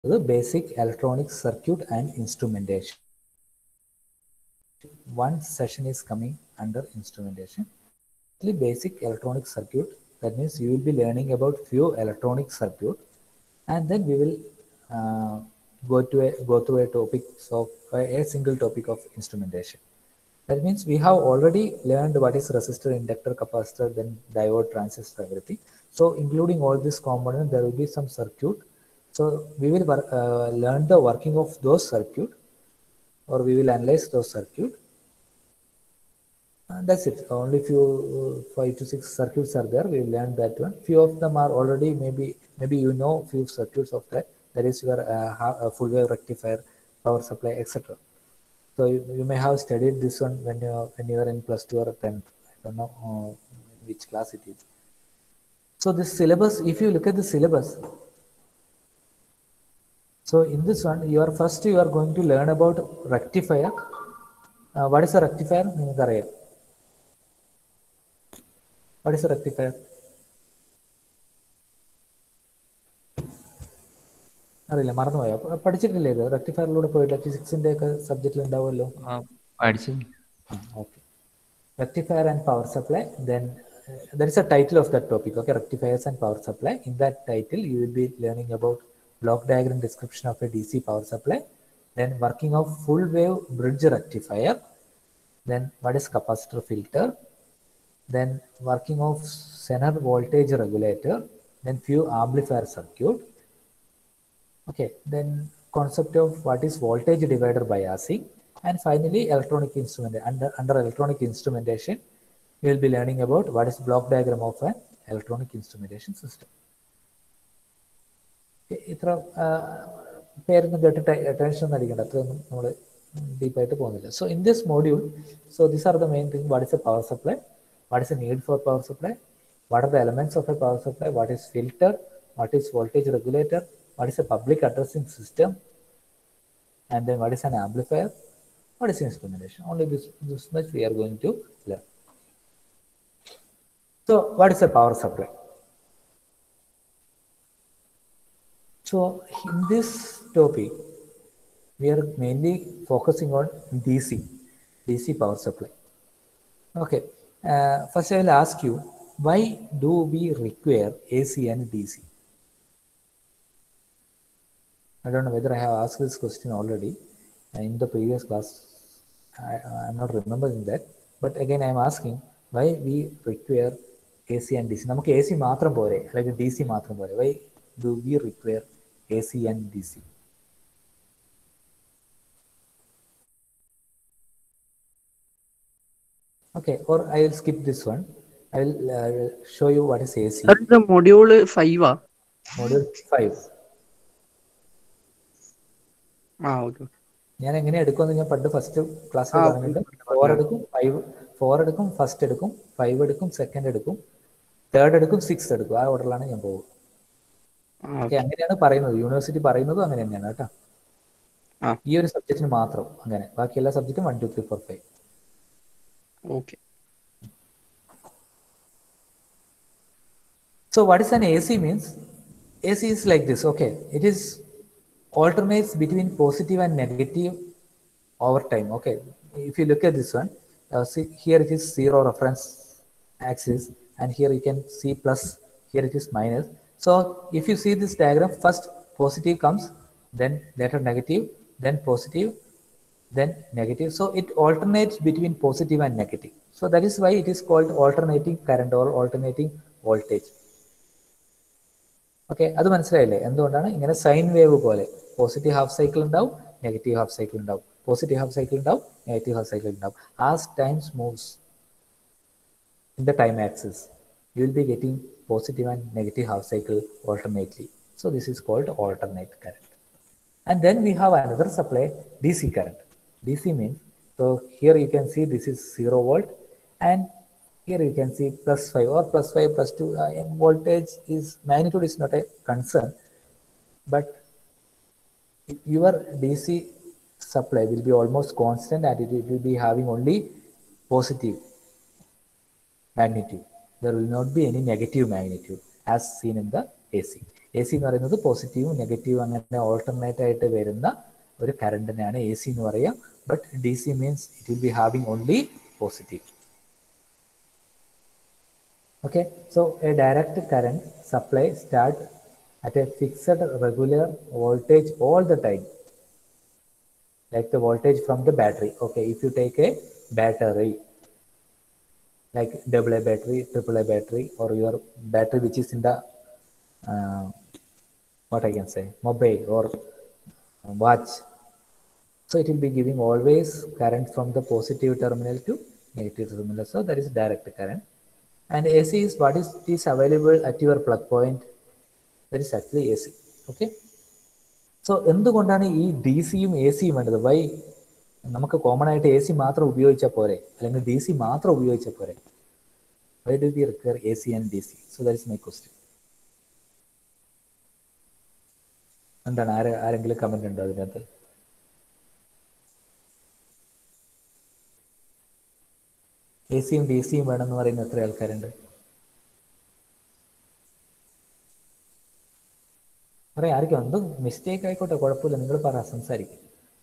the basic electronic circuit and instrumentation. One session is coming under instrumentation. The basic electronic circuit, that means you will be learning about few electronic circuit and then we will uh, go to a, go through a topic of a single topic of instrumentation. That means we have already learned what is resistor, inductor, capacitor, then diode, transistor, everything. So including all this component, there will be some circuit. So we will uh, learn the working of those circuit or we will analyze those circuit. And that's it. Only few uh, five to six circuits are there. We learned that one. Few of them are already maybe maybe you know few circuits of that. That is your uh, full wave rectifier, power supply, etc. So you, you, may have studied this one when you when you are in plus two or tenth. I don't know uh, which class it is. So this syllabus, if you look at the syllabus, so in this one, you are first you are going to learn about rectifier. Uh, what is a rectifier? What is a rectifier? അറിയില്ല മറന്നുപോയോ പഠിച്ചിട്ടില്ലേ ഇത് റെക്ടിഫയറിലൂടെ പോയില്ല ഫിസിക്സിന്റെ ഒക്കെ സബ്ജക്റ്റിൽ ഉണ്ടാവുമല്ലോ പഠിച്ചു okay rectifier and power supply then uh, there is a title of that topic okay rectifiers and power supply in that title you will be learning about block diagram description of a dc power supply then working of full wave bridge rectifier then what is capacitor filter then working of Zener voltage regulator then few amplifier circuit okay then concept of what is voltage divider biasing and finally electronic instrument under under electronic instrumentation we will be learning about what is block diagram of an electronic instrumentation system ഇത്ര പേരൊന്നും കേട്ടിട്ട് tension ഒന്നും അടിക്കണ്ട അത്രയൊന്നും നമ്മൾ ഡീപ്പായിട്ട് പോകുന്നില്ല so in this module so this are the main thing what is a power supply what is a need for power supply what are the elements of a power supply what is filter what is voltage regulator what is a public addressing system and then what is an amplifier what is instrumentation only this, this much we are going to learn so what is a power supply so in this topic we are mainly focusing on dc dc power supply okay uh, first i will ask you why do we require ac and dc I don't know whether I have asked this question already in the previous class. I, am not remembering that. But again, I am asking why we require AC and DC. നമുക്ക് A C മാത്രം പോരെ അല്ലെങ്കിൽ D C മാത്രം പോരെ why do we require A C and D C Okay, or I will skip this one. I will uh, show you what is AC. ഇത് module five ആ Module 5. ആ okay ഞാൻ എങ്ങനെ എടുക്കുമെന്ന് ഞാൻ പണ്ട് ഫസ്റ്റ് ക്ലാസ്സിൽ ആ, പറഞ്ഞിട്ട് ഫോർ എടുക്കും ഫൈവ് ഫോർ എടുക്കും ഫസ്റ്റ് എടുക്കും ഫൈവ് എടുക്കും സെക്കൻഡ് എടുക്കും തേർഡ് എടുക്കും സിക്സ് എടുക്കും ആ ഓർഡറിലാണ് ഞാൻ പോകും ഓക്കെ അങ്ങനെയാണ് പറയുന്നത് യൂണിവേഴ്സിറ്റി പറയുന്നതും അങ്ങനെ തന്നെയാണ് കേട്ടോ ആ. ഈ ഒരു സബ്ജക്റ്റിന് മാത്രം അങ്ങനെ ബാക്കി എല്ലാ സബ്ജക്റ്റും one two three four five okay So what is an AC means? AC is like this, okay. It is alternates between positive and negative over time, okay. If you look at this one, uh, see here it is zero reference axis and here you can see plus, here it is minus. So if you see this diagram, first positive comes, then later negative, then positive, then negative. So it alternates between positive and negative. So that is why it is called alternating current or alternating voltage. Okay അത് മനസ്സിലായില്ലേ എന്തുകൊണ്ടാണ് ഇങ്ങനെ sine wave പോലെ positive half cycle ഉണ്ടാവും negative half cycle ഉണ്ടാവും positive half cycle ഉണ്ടാവും negative half cycle ഉണ്ടാവും as times moves in the time axis you will be getting positive and negative half cycle alternately so this is called alternate current and then we have another supply dc current dc means so here you can see this is 0 volt and here you can see plus 5 or plus 5 plus 2 uh, voltage is magnitude is not a concern but your dc supply will be almost constant and it will be having only positive magnitude there will not be any negative magnitude as seen in the ac A C എന്ന് പറയുന്നത് പോസിറ്റീവും നെഗറ്റീവും അങ്ങനെ alternate ആയിട്ട് വരുന്ന ഒരു കറണ്ടിനെയാണ് A C എന്ന് പറയുക but D C means it will be having only positive okay so a direct current supply start at a fixed regular voltage all the time like the voltage from the battery okay if you take a battery like double a battery triple a battery or your battery which is in the uh, what i can say mobile or watch so it will be giving always current from the positive terminal to negative terminal so that is direct current and AC is what is is available at your plug point. That is actually AC. Okay. So എന്തുകൊണ്ടാണ് ഈ D സിയും A സിയും വേണ്ടത് Y നമുക്ക് common ആയിട്ട് A C മാത്രം ഉപയോഗിച്ചാൽ പോരെ അല്ലെങ്കിൽ ഡി സി മാത്രം ഉപയോഗിച്ചാൽ പോരെ why do we require A C and D C so that is my question എന്താണ് ആരെ ആരെങ്കിലും കമന്റ് ഉണ്ടോ അതിനകത്ത് എ സിയും ഡി സിയും വേണമെന്ന് പറയുന്ന എത്ര ആൾക്കാരുണ്ട് പറയാം ആർക്കും എന്തും മിസ്റ്റേക്ക് ആയിക്കോട്ടെ കുഴപ്പമില്ല നിങ്ങൾ പറ സംസാരിക്കും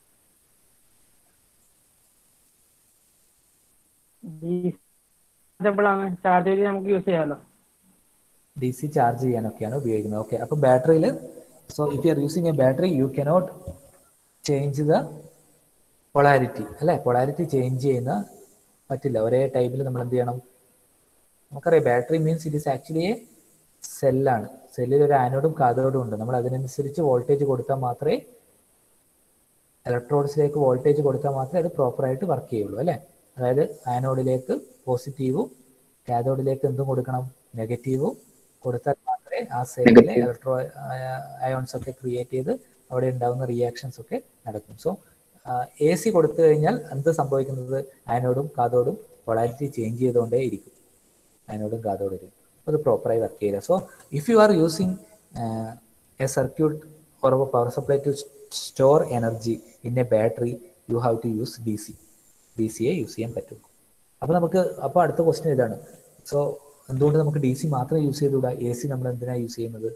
ആണ് ചാർജ് ചെയ്ത് നമുക്ക് യൂസ് ചെയ്യാമല്ലോ ഡി സി ചാർജ് ചെയ്യാനൊക്കെയാണ് ഉപയോഗിക്കുന്നത് ഓക്കെ അപ്പോൾ ബാറ്ററിയിൽ so if you are using a battery you cannot change the polarity അല്ലേ പൊളാരിറ്റി ചേഞ്ച് ചെയ്യുന്ന പറ്റില്ല ഒരേ ടൈമിൽ നമ്മൾ എന്ത് ചെയ്യണം നമുക്കറിയാം battery means it is actually a സെല്ലാണ് സെല്ലിൽ ഒരു ആനോഡും കാഥോഡും ഉണ്ട് നമ്മൾ അതിനനുസരിച്ച് വോൾട്ടേജ് കൊടുത്താൽ മാത്രമേ ഇലക്ട്രോഡ്സിലേക്ക് വോൾട്ടേജ് കൊടുത്താൽ മാത്രമേ അത് പ്രോപ്പറായിട്ട് വർക്ക് ചെയ്യുള്ളൂ അല്ലേ അതായത് ആനോഡിലേക്ക് പോസിറ്റീവും കാഥോഡിലേക്ക് എന്തും കൊടുക്കണം നെഗറ്റീവും കൊടുത്താൽ മാത്രമേ ആ സെല്ലിലെ ഇലക്ട്രോ അയോൺസ് ഒക്കെ ക്രിയേറ്റ് ചെയ്ത് അവിടെ ഉണ്ടാകുന്ന റിയാക്ഷൻസ് ഒക്കെ നടക്കും സോ എ സി കൊടുത്തു കഴിഞ്ഞാൽ എന്ത് സംഭവിക്കുന്നത് ആനോഡും കാതോടും പൊളാരിറ്റി ചേഞ്ച് ചെയ്തുകൊണ്ടേ ഇരിക്കും ആനോഡും കാതോടും ഇരിക്കും അത് പ്രോപ്പറായി വർക്ക് ചെയ്യില്ല so if you are using a circuit or power supply to store energy in a battery you have to use D C D സിയെ യൂസ് ചെയ്യാൻ പറ്റും അപ്പോൾ നമുക്ക് അപ്പോൾ അടുത്ത ക്വസ്റ്റ്യൻ ഇതാണ് സോ എന്തുകൊണ്ട് നമുക്ക് ഡി സി മാത്രം യൂസ് ചെയ്തുകൂടാ എ സി നമ്മൾ എന്തിനാണ് യൂസ് ചെയ്യുന്നത്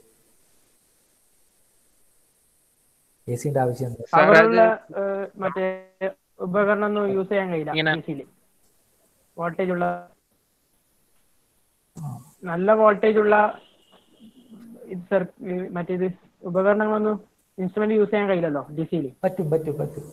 എ സിന്റെ ആവശ്യം എന്താ പവറുള്ള മറ്റേ ഉപകരണം ഒന്നും യൂസ് ചെയ്യാൻ കഴിയില്ല ഡിസിയിൽ വോൾട്ടേജ് ഉള്ള നല്ല വോൾട്ടേജ് ഉള്ള ഇത് സർ മറ്റേത് ഉപകരണങ്ങളൊന്നും ഇൻസ്ട്രുമെന്റ് യൂസ് ചെയ്യാൻ കഴിയില്ലല്ലോ ഡിസിയിൽ പറ്റും പറ്റും പറ്റും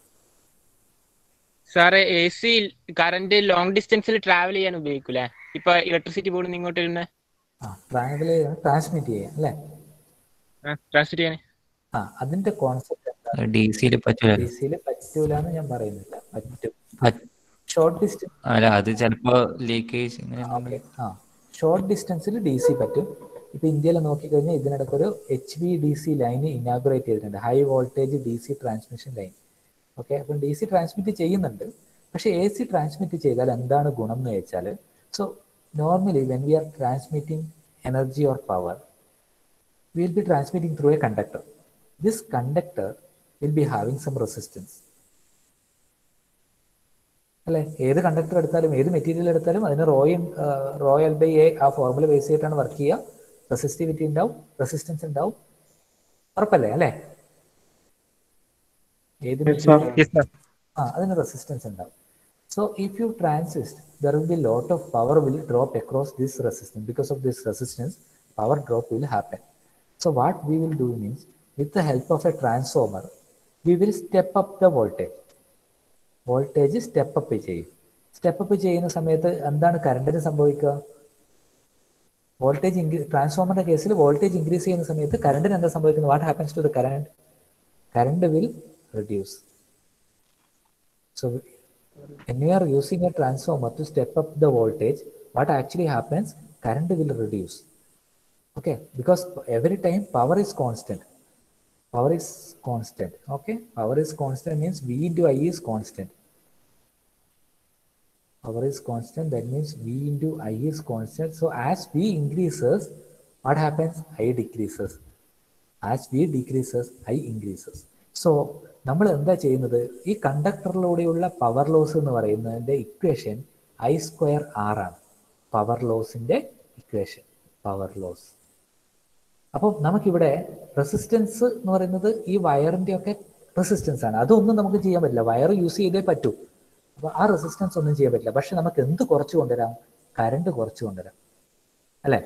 സാറേ എ സി കറന്റ് ലോങ് ഡിസ്റ്റൻസിൽ ട്രാവൽ ചെയ്യാൻ ഉപയോഗിക്കൂലേ ഇപ്പൊ ഇലക്ട്രിസിറ്റി ബോർഡ് ഇങ്ങോട്ട് വരുന്ന ആ ട്രാവൽ ട്രാൻസ്മിറ്റ് ചെയ്യാം അല്ലേ ട്രാൻസ്മിറ്റ് ചെയ്യാൻ ആ അതിന്റെ കോൺസെപ്റ്റ് ഡി സിയിൽ പറ്റൂല ഡി സിയിൽ പറ്റൂല എന്ന് ഞാൻ പറയുന്നില്ല പറ്റും പറ്റ്- ഷോർട്ട് ഡിസ്റ്റൻസ് അല്ല അത് ചിലപ്പോ ലീക്കേജ് ഇങ്ങനെ ഓക്കെ ആ ഷോർട്ട് ഡിസ്റ്റൻസിൽ ഡി സി പറ്റും ഇപ്പൊ ഇന്ത്യയിൽ നോക്കിക്കഴിഞ്ഞാൽ ഇതിനിടയ്ക്ക് ഒരു H V D C line inaugurate ചെയ്തിട്ടുണ്ട് high voltage D C transmission line okay അപ്പം ഡി സി ട്രാൻസ്മിറ്റ് ചെയ്യുന്നുണ്ട് പക്ഷെ എ സി ട്രാൻസ്മിറ്റ് ചെയ്താൽ എന്താണ് ഗുണം എന്ന് വെച്ചാൽ so normally when we are transmitting energy or power we will be transmitting through a conductor. This conductor will be having some resistance. അല്ലെ ഏത് കണ്ടക്ടർ എടുത്താലും ഏത് മെറ്റീരിയൽ എടുത്താലും അതിന് റോയൽ റോയൽ ബൈ എ ആ ഫോർമുല ബേസ് ചെയ്തിട്ടാണ് വർക്ക് ചെയ്യുക റെസിസ്റ്റിവിറ്റി ഉണ്ടാവും റെസിസ്റ്റൻസ് ഉണ്ടാവും ഉറപ്പല്ലേ അല്ലേ ഏത് material- ആ അതിന് റെസിസ്റ്റൻസ് ഉണ്ടാവും so if you transmit there will be lot of power will drop across this resistance because of this resistance power drop will happen So what we will do means with the help of a transformer, we will step up the voltage. Voltage step up ചെയ്യും step up ചെയ്യുന്ന സമയത്ത് എന്താണ് കറണ്ടിന് സംഭവിക്കുക voltage ഇൻക്രീ ട്രാൻസ്ഫോമറിന്റെ കേസിൽ voltage increase ചെയ്യുന്ന സമയത്ത് കറണ്ടിന് എന്താ സംഭവിക്കുന്നത് what happens to the current current will reduce so when you are using a transformer to step up the voltage what actually happens current will reduce okay because every time power is constant power is constant okay power is constant means v into i is constant power is constant that means v into i is constant so as v increases what happens i decreases as v decreases i increases so നമ്മൾ എന്താ ചെയ്യുന്നത് ഈ കണ്ടക്ടറിലൂടെയുള്ള power loss എന്ന് പറയുന്നതിന്റെ equation I square R ആണ് power ലോസിന്റെ equation power loss അപ്പം നമുക്കിവിടെ റെസിസ്റ്റൻസ് എന്ന് പറയുന്നത് ഈ വയറിന്റെ ഒക്കെ റെസിസ്റ്റൻസ് ആണ് അതൊന്നും നമുക്ക് ചെയ്യാൻ പറ്റില്ല വയർ യൂസ് ചെയ്തേ പറ്റൂ അപ്പൊ ആ റെസിസ്റ്റൻസ് ഒന്നും ചെയ്യാൻ പറ്റില്ല പക്ഷെ നമുക്ക് എന്ത് കുറച്ച് കൊണ്ടുവരാം കറണ്ട് കുറച്ച് കൊണ്ടുവരാം അല്ലേ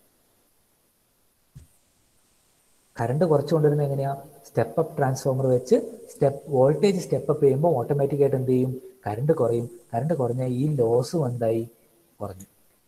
കറണ്ട് കുറച്ച് കൊണ്ടുവരുന്നത് എങ്ങനെയാ സ്റ്റെപ്പ് അപ്പ് ട്രാൻസ്ഫോമർ വെച്ച് സ്റ്റെപ്പ് വോൾട്ടേജ് സ്റ്റെപ്പ് അപ്പ് ചെയ്യുമ്പോൾ ഓട്ടോമാറ്റിക് ആയിട്ട് എന്ത് ചെയ്യും കറണ്ട് കുറയും കറണ്ട് കുറഞ്ഞാൽ ഈ ലോസും എന്തായി കുറഞ്ഞു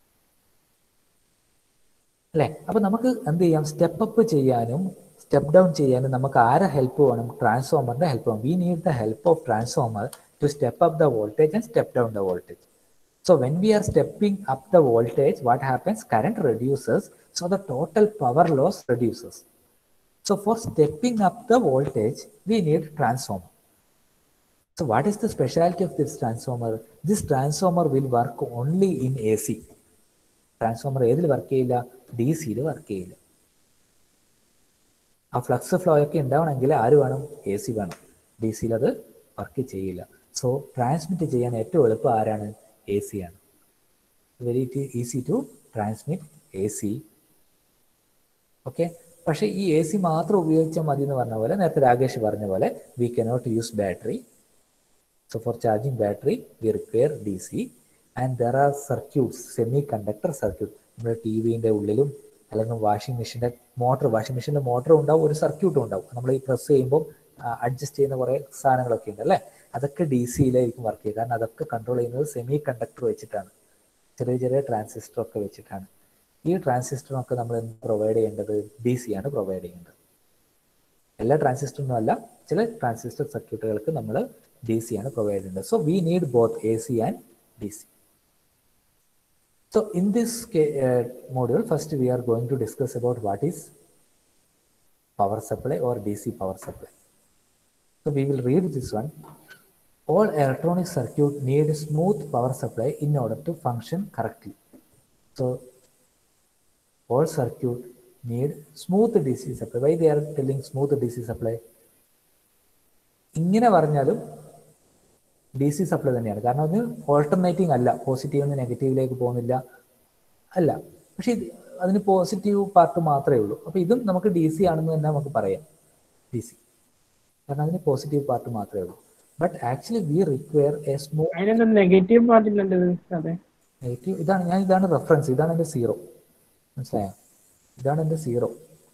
അല്ലേ അപ്പൊ നമുക്ക് എന്ത് ചെയ്യാം സ്റ്റെപ്പ് അപ്പ് ചെയ്യാനും സ്റ്റെപ്പ് ഡൗൺ ചെയ്യാനും നമുക്ക് ആരെ ഹെൽപ്പ് വേണം ട്രാൻസ്ഫോമറിന്റെ ഹെൽപ്പ് വേണം we need the help of transformer to step up the voltage and step down the voltage So when we are stepping up the voltage, what happens? Current reduces, so the total power loss reduces. So for stepping up the voltage, we need transformer. So what is the specialty of this transformer? This transformer will work only in AC. Transformer ഏതിൽ work ചെയ്യില്ല D സിയിൽ work ചെയ്യില്ല ആ flux flow ഒക്കെ ഉണ്ടാവണമെങ്കിൽ ആര് വേണം A C വേണം ഡി സിയിൽ അത് വർക്ക് ചെയ്യില്ല സോ ട്രാൻസ്മിറ്റ് ചെയ്യാൻ ഏറ്റവും എളുപ്പം ആരാണ് എ സി ആണ് very easy to transmit A C okay പക്ഷേ ഈ എ സി മാത്രം ഉപയോഗിച്ചാൽ മതി എന്ന് പറഞ്ഞ പോലെ നേരത്തെ രാകേഷ് പറഞ്ഞ പോലെ we cannot use battery so for charging battery we require D C and there are circuits semiconductor circuit നമ്മുടെ ടി വിൻ്റെ ഉള്ളിലും അല്ലെങ്കിൽ വാഷിംഗ് മെഷീൻ്റെ മോട്ടർ വാഷിംഗ് മെഷീൻ്റെ മോട്ടർ ഉണ്ടാവും ഒരു സർക്യൂട്ടും ഉണ്ടാവും നമ്മൾ ഈ പ്രസ് ചെയ്യുമ്പോൾ അഡ്ജസ്റ്റ് ചെയ്യുന്ന കുറേ സാധനങ്ങളൊക്കെ ഉണ്ട് അല്ലേ അതൊക്കെ ഡി സിയിലായിരിക്കും വർക്ക് ചെയ്യുക കാരണം അതൊക്കെ കൺട്രോൾ ചെയ്യുന്നത് സെമി കണ്ടക്ടർ വെച്ചിട്ടാണ് ചെറിയ ചെറിയ ട്രാൻസിസ്റ്റർ ഒക്കെ വെച്ചിട്ടാണ് ഈ ട്രാൻസിസ്റ്ററിനൊക്കെ നമ്മൾ എന്ത് പ്രൊവൈഡ് ചെയ്യേണ്ടത് ഡി സി ആണ് പ്രൊവൈഡ് ചെയ്യേണ്ടത് എല്ലാ ട്രാൻസിസ്റ്ററിനും അല്ല ചില ട്രാൻസിസ്റ്റർ സർക്യൂട്ടുകൾക്ക് നമ്മൾ ഡി സി ആണ് പ്രൊവൈഡ് ചെയ്യേണ്ടത് so we need both A C and D C So in this uh, module, first we are going to discuss about what is power supply or DC power supply. So we will read this one. All electronic circuit need smooth power supply in order to function correctly. So all circuit need smooth DC supply. Why they are telling smooth DC supply? ഇങ്ങനെ പറഞ്ഞാലും D C supply തന്നെയാണ് കാരണം അത് alternating അല്ല positive നിന്ന് നെഗറ്റീവിലേക്ക് പോകുന്നില്ല അല്ല പക്ഷെ ഇത് അതിന് പോസിറ്റീവ് പാർട്ട് മാത്രമേ ഉള്ളൂ അപ്പൊ ഇതും നമുക്ക് ഡി സി ആണെന്ന് തന്നെ നമുക്ക് പറയാം ഡി സി കാരണം അതിന് പോസിറ്റീവ് പാർട്ട് മാത്രമേ ഉള്ളൂ but actually we require a smooth അതിനെന്താ നെഗറ്റീവ് പാർട്ടില്ലത് അതെ നെഗറ്റീവ് ഇതാണ് ഞാൻ ഇതാണ് റെഫറൻസ് ഇതാണ് എൻ്റെ സീറോ മനസ്സിലായോ ഇതാണ് എൻ്റെ സീറോ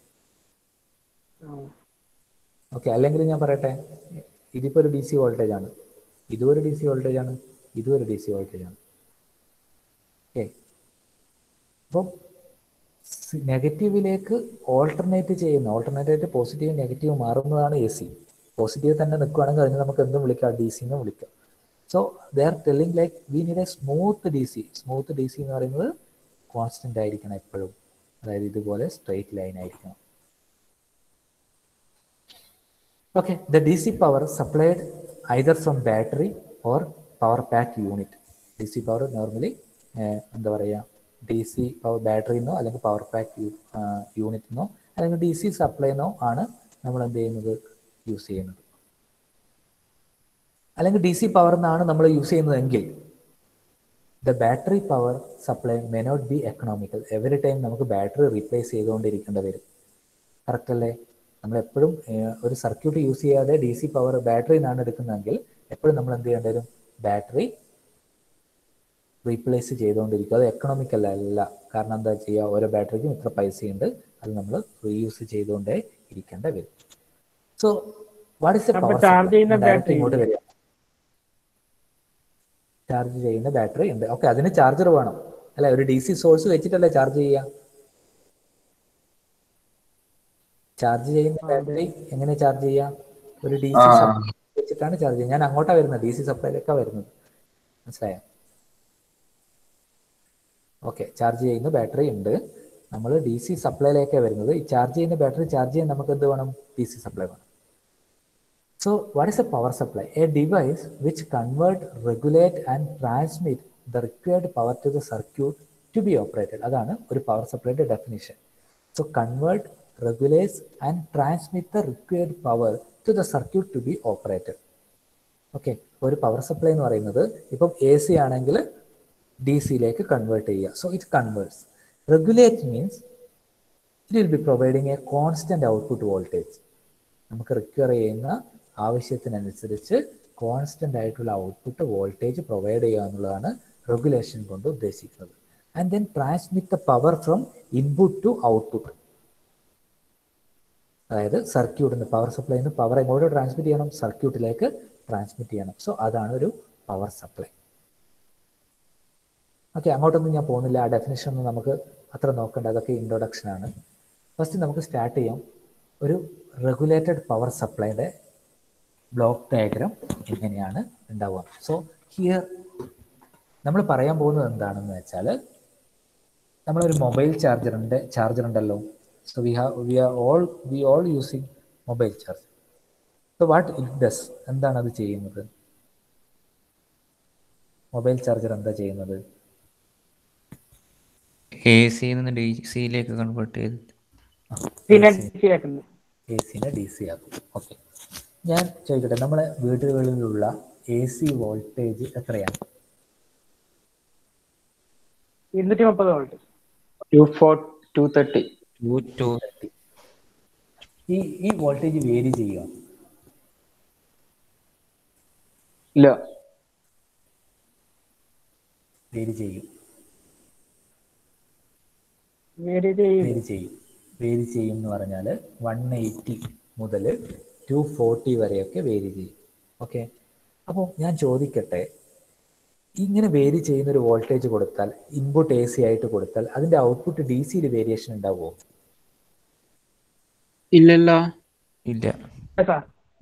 ഓക്കെ അല്ലെങ്കിൽ ഞാൻ പറയട്ടെ ഇതിപ്പോ ഒരു ഡി സി വോൾട്ടേജ് ആണ് ഇതും ഒരു ഡി സി വോൾട്ടേജ് ആണ് ഇതും ഒരു ഡി സി വോൾട്ടേജ് ആണ് ഓക്കെ അപ്പം നെഗറ്റീവിലേക്ക് ഓൾട്ടർനേറ്റ് ചെയ്യുന്ന ഓൾട്ടർനേറ്റ് ആയിട്ട് പോസിറ്റീവ് നെഗറ്റീവ് മാറുന്നതാണ് എ സി പോസിറ്റീവ് തന്നെ നിൽക്കുകയാണെങ്കിൽ അതിന് നമുക്ക് എന്തും വിളിക്കാം ഡി സി എന്ന് വിളിക്കാം so they are telling like we need a smooth D C smooth D C എന്ന് പറയുന്നത് കോൺസ്റ്റന്റ് ആയിരിക്കണം എപ്പോഴും അതായത് ഇതുപോലെ സ്ട്രെയിറ്റ് ലൈൻ ആയിരിക്കണം Okay, the DC power supplied either from battery or power pack unit. DC power normally എന്താ പറയുക D C power ബാറ്ററിന്നോ അല്ലെങ്കിൽ പവർ പാക്ക് യൂണിറ്റിന്നോ അല്ലെങ്കിൽ ഡി സി സപ്ലൈന്നോ ആണ് നമ്മൾ എന്ത് ചെയ്യുന്നത് യൂസ് ചെയ്യുന്നത് അല്ലെങ്കിൽ ഡി സി പവർ എന്നാണ് നമ്മൾ യൂസ് ചെയ്യുന്നതെങ്കിൽ the battery power supply may not be economical every time നമുക്ക് ബാറ്ററി റീപ്ലേസ് ചെയ്തുകൊണ്ടിരിക്കേണ്ടി വരും കറക്റ്റ് അല്ലേ നമ്മൾ എപ്പോഴും ഒരു സർക്യൂട്ട് യൂസ് ചെയ്യാതെ ഡി സി പവർ ബാറ്ററി നിന്നാണ് എടുക്കുന്നതെങ്കിൽ എപ്പോഴും നമ്മൾ എന്ത് ചെയ്യേണ്ടി വരും ബാറ്ററി റീപ്ലേസ് ചെയ്തുകൊണ്ടിരിക്കും അത് എക്കണോമിക്കൽ അല്ല കാരണം എന്താ ചെയ്യുക ഓരോ ബാറ്ററിക്കും ഇത്ര പൈസയുണ്ട് അത് നമ്മൾ റീയൂസ് ചെയ്തുകൊണ്ടേ ഇരിക്കേണ്ട വരും സോ വാട്ട് ഇസ് അപ്പൊ charge ചെയ്യുന്ന battery ഇങ്ങോട്ട് വരിക ചാർജ് ചെയ്യുന്ന ബാറ്ററി ഉണ്ട് ഓക്കെ അതിന് ചാർജർ വേണം അല്ലെ ഒരു ഡി സി സോഴ്സ് വെച്ചിട്ടല്ലേ ചാർജ് ചെയ്യുക ചാർജ് ചെയ്യുന്ന ബാറ്ററി എങ്ങനെ ചാർജ് ചെയ്യാം ഒരു ഡി സി വെച്ചിട്ടാണ് ചാർജ് ചെയ്യുന്നത് ഞാൻ അങ്ങോട്ടാ വരുന്നത് ഡി സി സപ്ലൈയിലേക്കാണ് വരുന്നത് മനസ്സിലായോ ഓക്കെ ചാർജ് ചെയ്യുന്ന ബാറ്ററി ഉണ്ട് നമ്മൾ ഡി സി സപ്ലൈയിലേക്കാണ് വരുന്നത് ഈ ചാർജ് ചെയ്യുന്ന ബാറ്ററി ചാർജ് ചെയ്യാൻ നമുക്ക് എന്ത് വേണം ഡി സി സപ്ലൈ വേണം so what is a power supply a device which convert regulate and transmit the required power to the circuit to be operated അതാണ് ഒരു പവർ സപ്ലൈയുടെ definition so convert regulates and transmit the required power to the circuit to be operated. Okay ഒരു power supply എന്ന് പറയുന്നത് ഇപ്പം A C ആണെങ്കിൽ D സിയിലേക്ക് convert ചെയ്യുക so it converts regulate means it will be providing a constant output voltage നമുക്ക് require ചെയ്യുന്ന ആവശ്യത്തിനനുസരിച്ച് കോൺസ്റ്റന്റ് ആയിട്ടുള്ള ഔട്ട്പുട്ട് വോൾട്ടേജ് പ്രൊവൈഡ് ചെയ്യുക എന്നുള്ളതാണ് റെഗുലേഷൻ കൊണ്ട് ഉദ്ദേശിക്കുന്നത് and then transmit the power from input to output അതായത് സർക്യൂട്ടിൽ നിന്ന് പവർ സപ്ലൈ നിന്ന് പവർ എങ്ങോട്ട് ട്രാൻസ്മിറ്റ് ചെയ്യണം സർക്യൂട്ടിലേക്ക് ട്രാൻസ്മിറ്റ് ചെയ്യണം സോ അതാണ് ഒരു പവർ സപ്ലൈ ഓക്കെ അങ്ങോട്ടൊന്നും ഞാൻ പോകുന്നില്ല ആ ഡെഫിനേഷൻ ഒന്നും നമുക്ക് അത്ര നോക്കണ്ട അതൊക്കെ ഇൻട്രൊഡക്ഷൻ ആണ് ഫസ്റ്റ് നമുക്ക് സ്റ്റാർട്ട് ചെയ്യാം ഒരു റെഗുലേറ്റഡ് പവർ സപ്ലൈയുടെ ബ്ലോക്ക് ഡയഗ്രാം എങ്ങനെയാണ് ഉണ്ടാവുക സോ ഹിയർ നമ്മൾ പറയാൻ പോകുന്നത് എന്താണെന്ന് വെച്ചാൽ നമ്മളൊരു മൊബൈൽ ചാർജറിൻ്റെ ചാർജർ ഉണ്ടല്ലോ so we have we are all we all using mobile charger so what it does എന്താണ് അത് ചെയ്യുന്നത് മൊബൈൽ ചാർജർ എന്താ ചെയ്യുന്നത് എ സിയിൽ നിന്ന് ഡി സിയിലേക്ക് കൺവേർട്ട് ചെയ്ത് പിന്നെ DC ആക്കുന്നത് എ സിനെ ഡി സി ആക്കും ഓക്കെ ഞാൻ ചോദിക്കട്ടെ നമ്മളെ വീടുകളിലുള്ള എ സി വോൾട്ടേജ് എത്രയാണ് ഇരുന്നൂറ്റി മുപ്പത് volt two four two thirty two two ഈ ഈ വോൾട്ടേജ് വേരി ചെയ്യുക ഇല്ല വേരി ചെയ്യും വേരി ചെയ്യും വേരി ചെയ്യും വേരി ചെയ്യും എന്ന് പറഞ്ഞാൽ വൺ എയ്റ്റി മുതൽ ടു ഫോർട്ടി വരെയൊക്കെ വേരി ചെയ്യും ഓക്കെ അപ്പോൾ ഞാൻ ചോദിക്കട്ടെ ഇങ്ങനെ വേരി ചെയ്യുന്ന ഒരു വോൾട്ടേജ് കൊടുത്താൽ ഇൻപുട്ട് എ സി ആയിട്ട് കൊടുത്താൽ അതിന്റെ ഔട്ട്പുട്ട് ഡി സിയിൽ വേരിയേഷൻ ഉണ്ടാവുമോ ഇല്ലല്ല ഇല്ല സാർ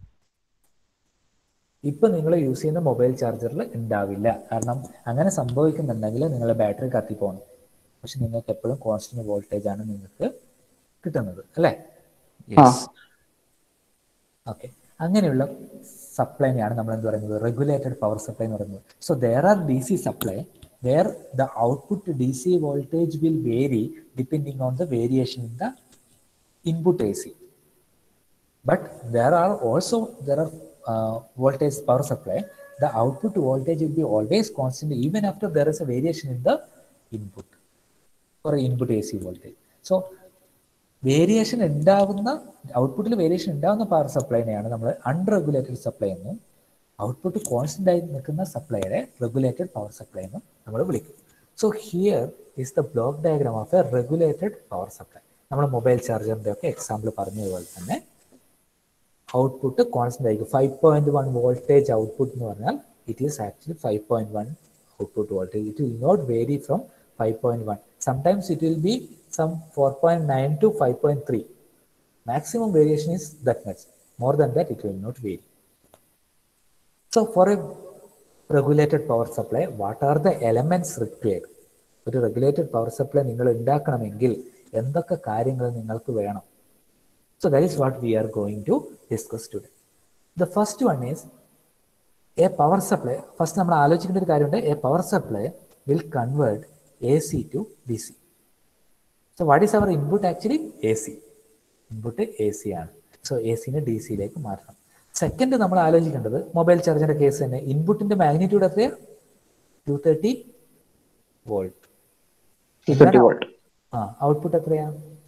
ഇപ്പൊ നിങ്ങൾ യൂസ് ചെയ്യുന്ന മൊബൈൽ ചാർജറിൽ ഉണ്ടാവില്ല കാരണം അങ്ങനെ സംഭവിക്കുന്നുണ്ടെങ്കിൽ നിങ്ങളുടെ ബാറ്ററി കത്തിപ്പോണം പക്ഷെ നിങ്ങൾക്ക് എപ്പോഴും കോൺസ്റ്റന്റ് വോൾട്ടേജ് ആണ് നിങ്ങൾക്ക് കിട്ടുന്നത് അല്ലേ യെസ് ഓക്കെ അങ്ങനെയുള്ള സപ്ലൈനെയാണ് നമ്മൾ എന്ത് പറയുന്നത് റെഗുലേറ്റഡ് പവർ സപ്ലൈ എന്ന് പറയുന്നത് so there are D C supply where the output D C voltage will vary depending on the variation in the input A C but there are also there are uh, voltage power supply the output voltage will be always constant even after there is a variation in the input or input ac voltage so variation ഉണ്ടാവുന്ന ഔട്ട്പുട്ടിൽ variation ഉണ്ടാവുന്ന power സപ്ലൈനെയാണ് നമ്മൾ unregulated supply എന്നും output constant ആയി നിൽക്കുന്ന സപ്ലൈയുടെ regulated power supply എന്നും നമ്മൾ വിളിക്കും so here is the block diagram of a regulated power supply നമ്മൾ മൊബൈൽ ചാർജറിന്റെ ഒക്കെ എക്സാമ്പിൾ പറഞ്ഞതുപോലെ തന്നെ ഔട്ട്പുട്ട് കോൺസ്റ്റന്റ് ആയിരിക്കും five point one voltage output എന്ന് പറഞ്ഞാൽ it is actually five point one output voltage it will not vary from five point one sometimes it will be some four point nine to five point three maximum variation is that much more than that it will not vary so for a regulated power supply what are the elements required ഒരു regulated power supply നിങ്ങൾ ഉണ്ടാക്കണമെങ്കിൽ എന്തൊക്കെ കാര്യങ്ങൾ നിങ്ങൾക്ക് വേണം So that is what we are going to discuss today. The first one is a power supply. First നമ്മൾ ആലോചിക്കേണ്ട ഒരു കാര്യമുണ്ട് a power supply will convert A C to D C so what is our input actually A C input A C ആണ് so A സിനെ D സിയിലേക്ക് മാറ്റണം second നമ്മൾ ആലോചിക്കേണ്ടത് മൊബൈൽ ചാർജിന്റെ കേസ് തന്നെ ഇൻപുട്ടിന്റെ മാഗ്നിറ്റ്യൂഡ് എത്രയാ two thirty volt thirty volt ആ ഔട്ട്പുട്ട് എത്രയാ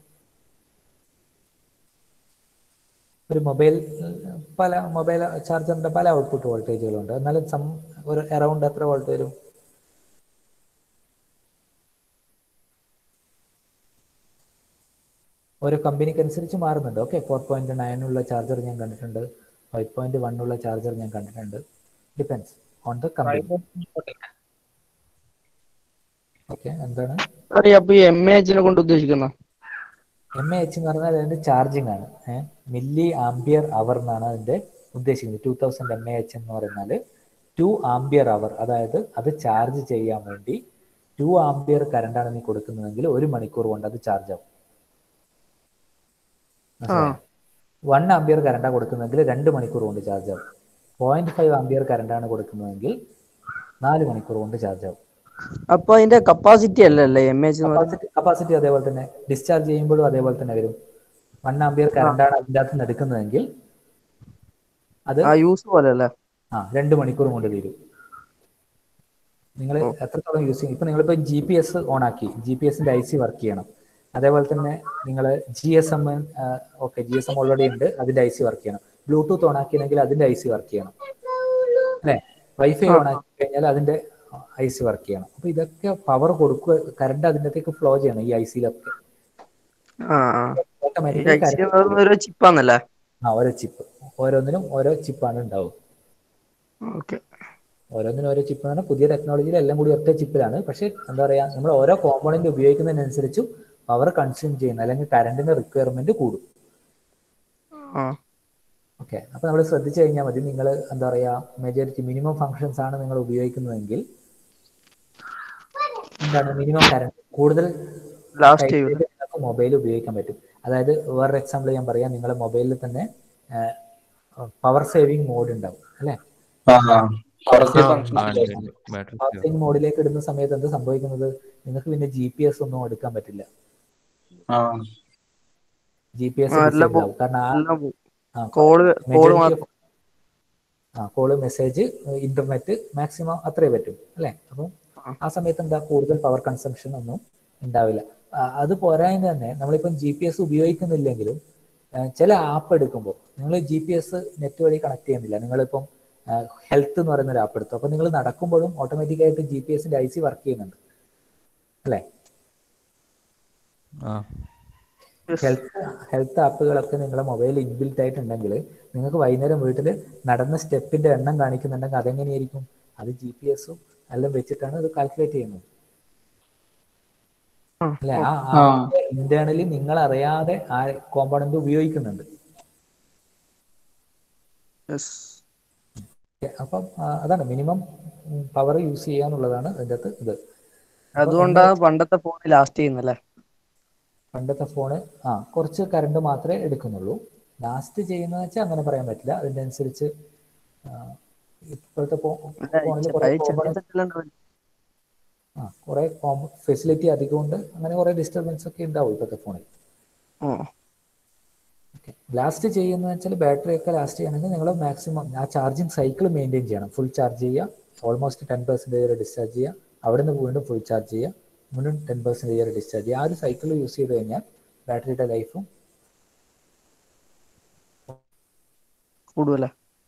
ഒരു മൊബൈൽ പല മൊബൈൽ ചാർജറിന്റെ പല ഔട്ട്പുട്ട് വോൾട്ടേജുകളുണ്ട് എന്നാലും സം ഒരു അറൗണ്ട് എത്ര വോൾട്ട് വരും ഓരോ കമ്പനിക്ക് അനുസരിച്ച് മാറുന്നുണ്ട് ഓക്കെ ഫോർ പോയിന്റ് നയൻ ഉള്ള ചാർജർ ഞാൻ കണ്ടിട്ടുണ്ട് ഫൈവ് പോയിന്റ് വൺ ഉള്ള ചാർജർ ഞാൻ കണ്ടിട്ടുണ്ട് depends on the company okay എന്താണ് അപ്പൊ ഈ എം എ എച്ചിനെ കൊണ്ട് ഉദ്ദേശിക്കുന്ന എം എ എച്ച് എന്ന് പറഞ്ഞാൽ അതിന്റെ ചാർജിങ് ആണ് ഏഹ് മില്ലി ആംബിയർ അവർ എന്നാണ് അതിന്റെ ഉദ്ദേശിക്കുന്നത് two thousand M A H എന്ന് പറഞ്ഞാൽ ടു ആംബിയർ അവർ അതായത് അത് ചാർജ് ചെയ്യാൻ വേണ്ടി ടു ആംബിയർ കറണ്ടാണ് നീ കൊടുക്കുന്നതെങ്കിൽ ഒരു മണിക്കൂർ കൊണ്ട് അത് ചാർജ് ആവും വൺ ആംബിയർ കറണ്ടാണ് കൊടുക്കുന്നതെങ്കിൽ രണ്ട് മണിക്കൂർ കൊണ്ട് ചാർജ് ആവും പോയിന്റ് ഫൈവ് ആംബിയർ കറണ്ടാണ് കൊടുക്കുന്നതെങ്കിൽ നാല് മണിക്കൂർ കൊണ്ട് ചാർജ് ആവും അപ്പൊ അതിന്റെ കപ്പാസിറ്റി അല്ലല്ലേ എം എച്ച് കപ്പാസിറ്റി കപ്പാസിറ്റി അതേപോലെ തന്നെ ഡിസ്ചാർജ് ചെയ്യുമ്പോഴും അതേപോലെ തന്നെ വരും വൺ ആംബിയർ കറണ്ടാണ് അതിൻ്റെ അകത്ത് നിന്ന് എടുക്കുന്നതെങ്കിൽ അത് ആ യൂസ് പോലെ അല്ലേ ആ രണ്ട് മണിക്കൂർ കൊണ്ട് തീരും നിങ്ങൾ എത്രത്തോളം യൂസ് ചെയ്യും ഇപ്പൊ നിങ്ങളിപ്പോ ജി പി എസ് ഓൺ ആക്കി ജി പി എസിന്റെ ഐ സി വർക്ക് ചെയ്യണം അതേപോലെ തന്നെ നിങ്ങൾ G S M okay G S M already ഉണ്ട് അതിന്റെ ഐ സി വർക്ക് ചെയ്യണം ബ്ലൂടൂത്ത് ഓൺ ആക്കിയെങ്കിൽ അതിന്റെ ഐ സി വർക്ക് ചെയ്യണം അല്ലെ വൈഫൈ ഓൺ ആക്കി കഴിഞ്ഞാൽ അതിന്റെ ഐ സി വർക്ക് ചെയ്യണം അപ്പൊ ഇതൊക്കെ പവർ കൊടുക്കുക കറണ്ട് അതിൻ്റെ അകത്തേക്ക് ഫ്ലോ ചെയ്യണം ഈ ഐ സിയിലൊക്കെ ആ ആ ഈ ഓട്ടോമാറ്റിക്കലി IC എന്ന് പറയുന്നത് ഒരു ചിപ്പാന്നല്ലേ ആ ഓരോ ചിപ്പ് ഓരോന്നിനും ഓരോ ചിപ്പാണ് ഉണ്ടാവും ഓക്കെ ഓരോന്നിനും ഓരോ ചിപ്പാണ് പുതിയ ടെക്നോളജിയിൽ എല്ലാം കൂടി ഒറ്റ ചിപ്പിലാണ് പക്ഷെ എന്താ പറയാ നമ്മൾ ഓരോ കോമ്പോണന്റ് ഉപയോഗിക്കുന്നതിനനുസരിച്ചും പവർ കൺസ്യൂം ചെയ്യുന്ന അല്ലെങ്കിൽ കറണ്ടിന്റെ റിക്വയർമെന്റ് കൂടും ആ ഓക്കെ അപ്പൊ നമ്മൾ ശ്രദ്ധിച്ചു കഴിഞ്ഞാൽ മതി നിങ്ങൾ എന്താ പറയാ മെജോറിറ്റി മിനിമം ഫങ്ഷൻസ് ആണ് നിങ്ങൾ ഉപയോഗിക്കുന്നതെങ്കിൽ എന്താണ് മിനിമം കറണ്ട് കൂടുതൽ ലാസ്റ്റ് ചെയ്യൂല മൊബൈൽ ഉപയോഗിക്കാൻ പറ്റും അതായത് വേറൊരു എക്സാമ്പിൾ ഞാൻ പറയാം നിങ്ങളുടെ മൊബൈലിൽ തന്നെ പവർ സേവിങ് മോഡ് ഉണ്ടാവും അല്ലെ ബാറ്ററി പവർ സേവിങ് മോഡിലേക്ക് ഇടുന്ന സമയത്ത് എന്ത് സംഭവിക്കുന്നത് നിങ്ങൾക്ക് പിന്നെ ജി പി എസ് ഒന്നും എടുക്കാൻ പറ്റില്ല ജി പി എസ് ആ, എല്ലാം പോകും. കാരണം ആ എല്ലാം പോവും. ആ, കോള് കോള് majority മാത്രം of- ആ കോള് മെസ്സേജ് ഇന്റർനെറ്റ് മാക്സിമം അത്രേ പറ്റും അല്ലെ അപ്പം ആ സമയത്ത് എന്താ കൂടുതൽ പവർ കൺസംഷൻ ഒന്നും ഉണ്ടാവില്ല ആ, അത് പോരായ്മ തന്നെ നമ്മളിപ്പം ജി പി എസ് ഉപയോഗിക്കുന്നില്ലെങ്കിലും ആ, ചില ആപ്പ് എടുക്കുമ്പോൾ നിങ്ങൾ ജി പി എസ് നെറ്റ് വഴി കണക്ട് ചെയ്യുന്നില്ല നിങ്ങളിപ്പം ഹെൽത്ത് എന്ന് പറയുന്ന ഒരു ആപ്പ് എടുത്തു അപ്പൊ നിങ്ങൾ നടക്കുമ്പോഴും ഓട്ടോമാറ്റിക്കായിട്ട് ജി പി എസിന്റെ ഐ സി വർക്ക് ചെയ്യുന്നുണ്ട് അല്ലേ ആ ഹെൽത്ത് ഹെൽത്ത് ആപ്പുകളൊക്കെ നിങ്ങളുടെ മൊബൈലിൽ ഇൻബിൽറ്റ് ആയിട്ടുണ്ടെങ്കിൽ നിങ്ങൾക്ക് വൈകുന്നേരം വീട്ടിൽ നടന്ന സ്റ്റെപ്പിന്റെ എണ്ണം കാണിക്കുന്നുണ്ടെങ്കിൽ അതെങ്ങനെയായിരിക്കും അത് ജി പി എസും എല്ലാം വെച്ചിട്ടാണ് അത് കാൽക്കുലേറ്റ് ചെയ്യുന്നത് ആ, അല്ലെ ആ ഇന്റേണലി നിങ്ങൾ അറിയാതെ ആ കോമ്പണന്റ് ഉപയോഗിക്കുന്നുണ്ട് Yes. അപ്പം ആ, അതാണ് മിനിമം പവർ യൂസ് ചെയ്യാന്നുള്ളതാണ് അതിൻ്റെ അകത്ത് ഇത് അതുകൊണ്ടാണ് പണ്ടത്തെ ഫോൺ ലാസ്റ്റ് ചെയ്യുന്നല്ലേ പണ്ടത്തെ ഫോണ് ആ കുറച്ച് കറണ്ട് മാത്രമേ എടുക്കുന്നുള്ളൂ ലാസ്റ്റ് ചെയ്യുന്നത് വെച്ചാൽ അങ്ങനെ പറയാൻ പറ്റില്ല അതിൻ്റെ അനുസരിച്ച് ആ, ഇപ്പോഴത്തെ ഫോണിൽ കുറെ components- ആ കുറെ ഫെസിലിറ്റി അധികം ഉണ്ട് അങ്ങനെ കുറെ ഡിസ്റ്റർബൻസ് ഒക്കെ ഉണ്ടാവും ഇപ്പോഴത്തെ ഫോണിൽ ലാസ്റ്റ് ചെയ്യുന്നത് വെച്ചാൽ ബാറ്ററി ഒക്കെ ലാസ്റ്റ് ചെയ്യണമെങ്കിൽ നിങ്ങൾ മാക്സിമം ആ ചാർജിങ് സൈക്കിൾ മെയിൻറ്റെയിൻ ചെയ്യണം ഫുൾ ചാർജ് ചെയ്യുക ഓൾമോസ്റ്റ് ടെൻ പെർസെൻറ്റേജ് വരെ ഡിസ്ചാർജ് ചെയ്യുക അവിടെ നിന്ന് വീണ്ടും ഫുൾ ചാർജ് ചെയ്യുക വീണ്ടും ടെൻ പെർസെൻറ്റേജ് വരെ ഡിസ്ചാർജ് ചെയ്യുക ആ ഒരു സൈക്കിൾ യൂസ് ചെയ്ത് കഴിഞ്ഞാൽ ബാറ്ററിയുടെ ലൈഫും കൂടുതലാ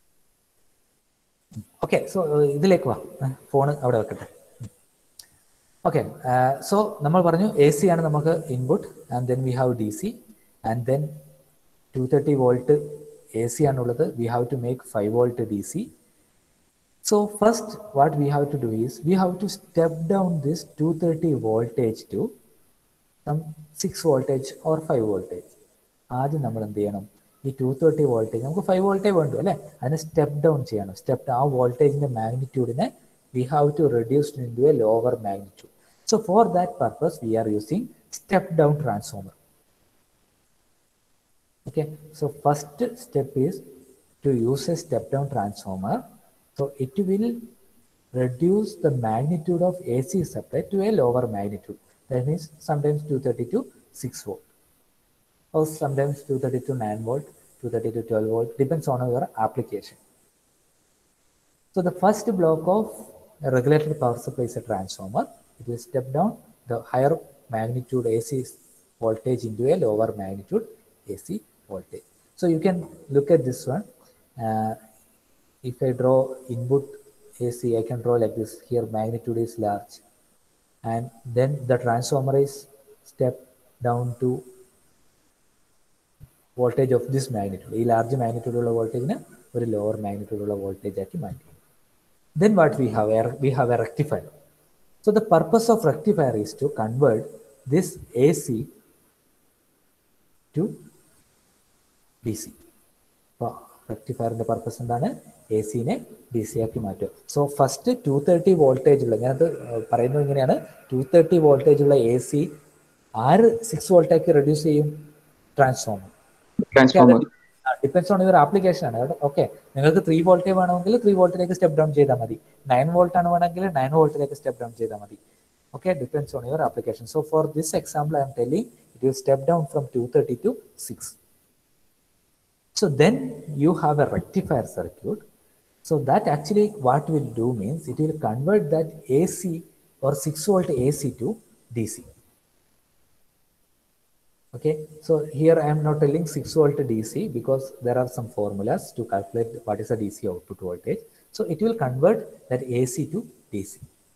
ഓക്കെ സോ ഇതിലേക്ക് വാ ഫോൺ അവിടെ വെക്കട്ടെ ഓക്കെ സോ നമ്മൾ പറഞ്ഞു എ സി ആണ് നമുക്ക് input and then we have D C and then two thirty volt A C ആണുള്ളത് we have to make five volt D C So first what we have to do is we have to step down this 230 voltage to some 6 voltage or 5 voltage. ആദ്യം നമ്മൾ എന്ത് ചെയ്യണം ഈ two thirty voltage നമുക്ക് five വോൾട്ടേ വേണ്ടു അല്ലേ അതിനെ സ്റ്റെപ്പ് ഡൗൺ ചെയ്യണം സ്റ്റെപ്പ് ആ വോൾട്ടേജിന്റെ മാഗ്നിറ്റ്യൂഡിനെ we have to reduce in to a lower magnitude so for that purpose we are using step down transformer okay so first step is to use a step down transformer so it will reduce the magnitude of ac supply to a lower magnitude that means sometimes 230 to 6 volt or sometimes 230 to 9 volt 230 to 12 volt depends on your application so the first block of a regulated power supply is a transformer it will step down the higher magnitude ac voltage into a lower magnitude AC voltage. So you can look at this one. Uh, if I draw input AC, I can draw like this. Here magnitude is large. And then the transformer is step down to voltage of this magnitude. ഈ large magnitude ഉള്ള വോൾട്ടേജിന് ഒരു lower magnitude ഉള്ള voltage ആക്കി മാറ്റി then what we have we have a rectifier so the purpose of rectifier is to convert this ac to dc അപ്പോൾ റെക്ടിഫയറിന്റെ purpose എന്താണ് എ സിനെ ഡി സി ആക്കി മാറ്റുക so first two thirty voltage ഉള്ള ഞാനത് പറയുന്നത് ഇങ്ങനെയാണ് ടു തേർട്ടി വോൾട്ടേജ് ഉള്ള എ സി ആറ് സിക്സ് വോൾട്ടേക്ക് റെഡ്യൂസ് ചെയ്യും transformer transformer depends on your application ആണ് കേട്ടോ ഓക്കെ നിങ്ങൾക്ക് ത്രീ വോൾട്ടേ വേണമെങ്കിൽ ത്രീ വോൾട്ടിലേക്ക് സ്റ്റെപ്പ് ഡൗൺ ചെയ്താൽ മതി നയൻ വോൾട്ട് ആണ് വേണമെങ്കിൽ നയൻ വോൾട്ടിലേക്ക് സ്റ്റെപ്പ് ഡൗൺ ചെയ്താൽ മതി okay depends on your application so for this example I'm telling it will step down from two thirty to six So then you have a rectifier circuit. So that actually what will do means it will convert that AC or 6 volt AC to DC. Okay, so here I am not telling 6 volt DC because there are some formulas to calculate what is the DC output voltage. So it will convert that AC to DC.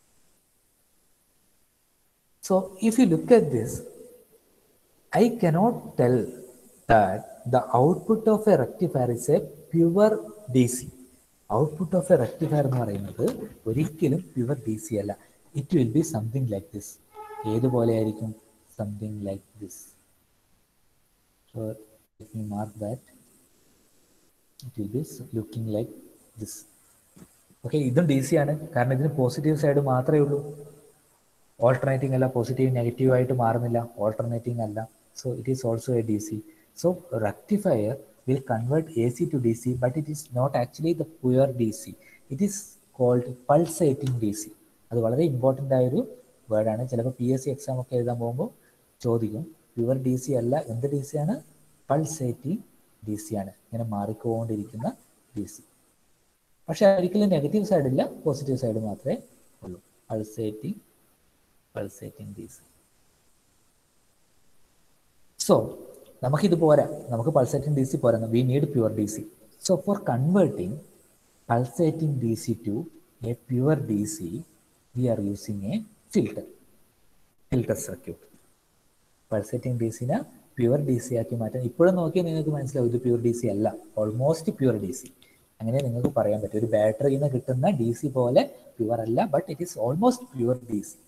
So if you look at this, I cannot tell that the output of a rectifier is a pure DC. Output of a rectifier എന്ന് പറയുന്നത് ഒരിക്കലും pure D C അല്ല it will be something like this ഏതുപോലെ ആയിരിക്കും something like this So let me mark that. It will be looking like this. Okay ഇതും D C ആണ് കാരണം ഇതിന് പോസിറ്റീവ് സൈഡ് മാത്രമേ ഉള്ളൂ ഓൾട്ടർനേറ്റിംഗ് അല്ല പോസിറ്റീവ് നെഗറ്റീവ് ആയിട്ട് മാറുന്നില്ല ഓൾട്ടർനേറ്റിംഗ് അല്ല so it is also a D C so rectifier will convert A C to D C but it is not actually the pure D C it is called pulsating D C അത് വളരെ important ആയൊരു വേർഡാണ് ചിലപ്പോൾ P S C exam ഒക്കെ എഴുതാൻ പോകുമ്പോൾ ചോദിക്കും pure D C അല്ല എന്ത് ഡി സി ആണ് പൾസേറ്റിംഗ് ഡി സി ആണ് ഇങ്ങനെ മാറിക്കൊണ്ടിരിക്കുന്ന ഡി സി പക്ഷെ ഒരിക്കലും നെഗറ്റീവ് സൈഡ് ഇല്ല പോസിറ്റീവ് സൈഡ് മാത്രമേ ഉള്ളൂ pulsating pulsating D C so നമുക്കിത് പോരാ നമുക്ക് പൾസേറ്റിംഗ് ഡി സി പോരാ we need pure D C so for converting pulsating D C to a pure D C we are using a filter filter circuit pulsating D സിനെ pure D C ആക്കി മാറ്റാൻ ഇപ്പോഴും നോക്കിയാൽ നിങ്ങൾക്ക് മനസ്സിലാവും ഇത് pure D C അല്ല almost pure D C അങ്ങനെ നിങ്ങൾക്ക് പറയാൻ പറ്റും ഒരു ബാറ്ററിയിൽ നിന്ന് കിട്ടുന്ന ഡി സി പോലെ പ്യുവർ അല്ല but it is almost pure D C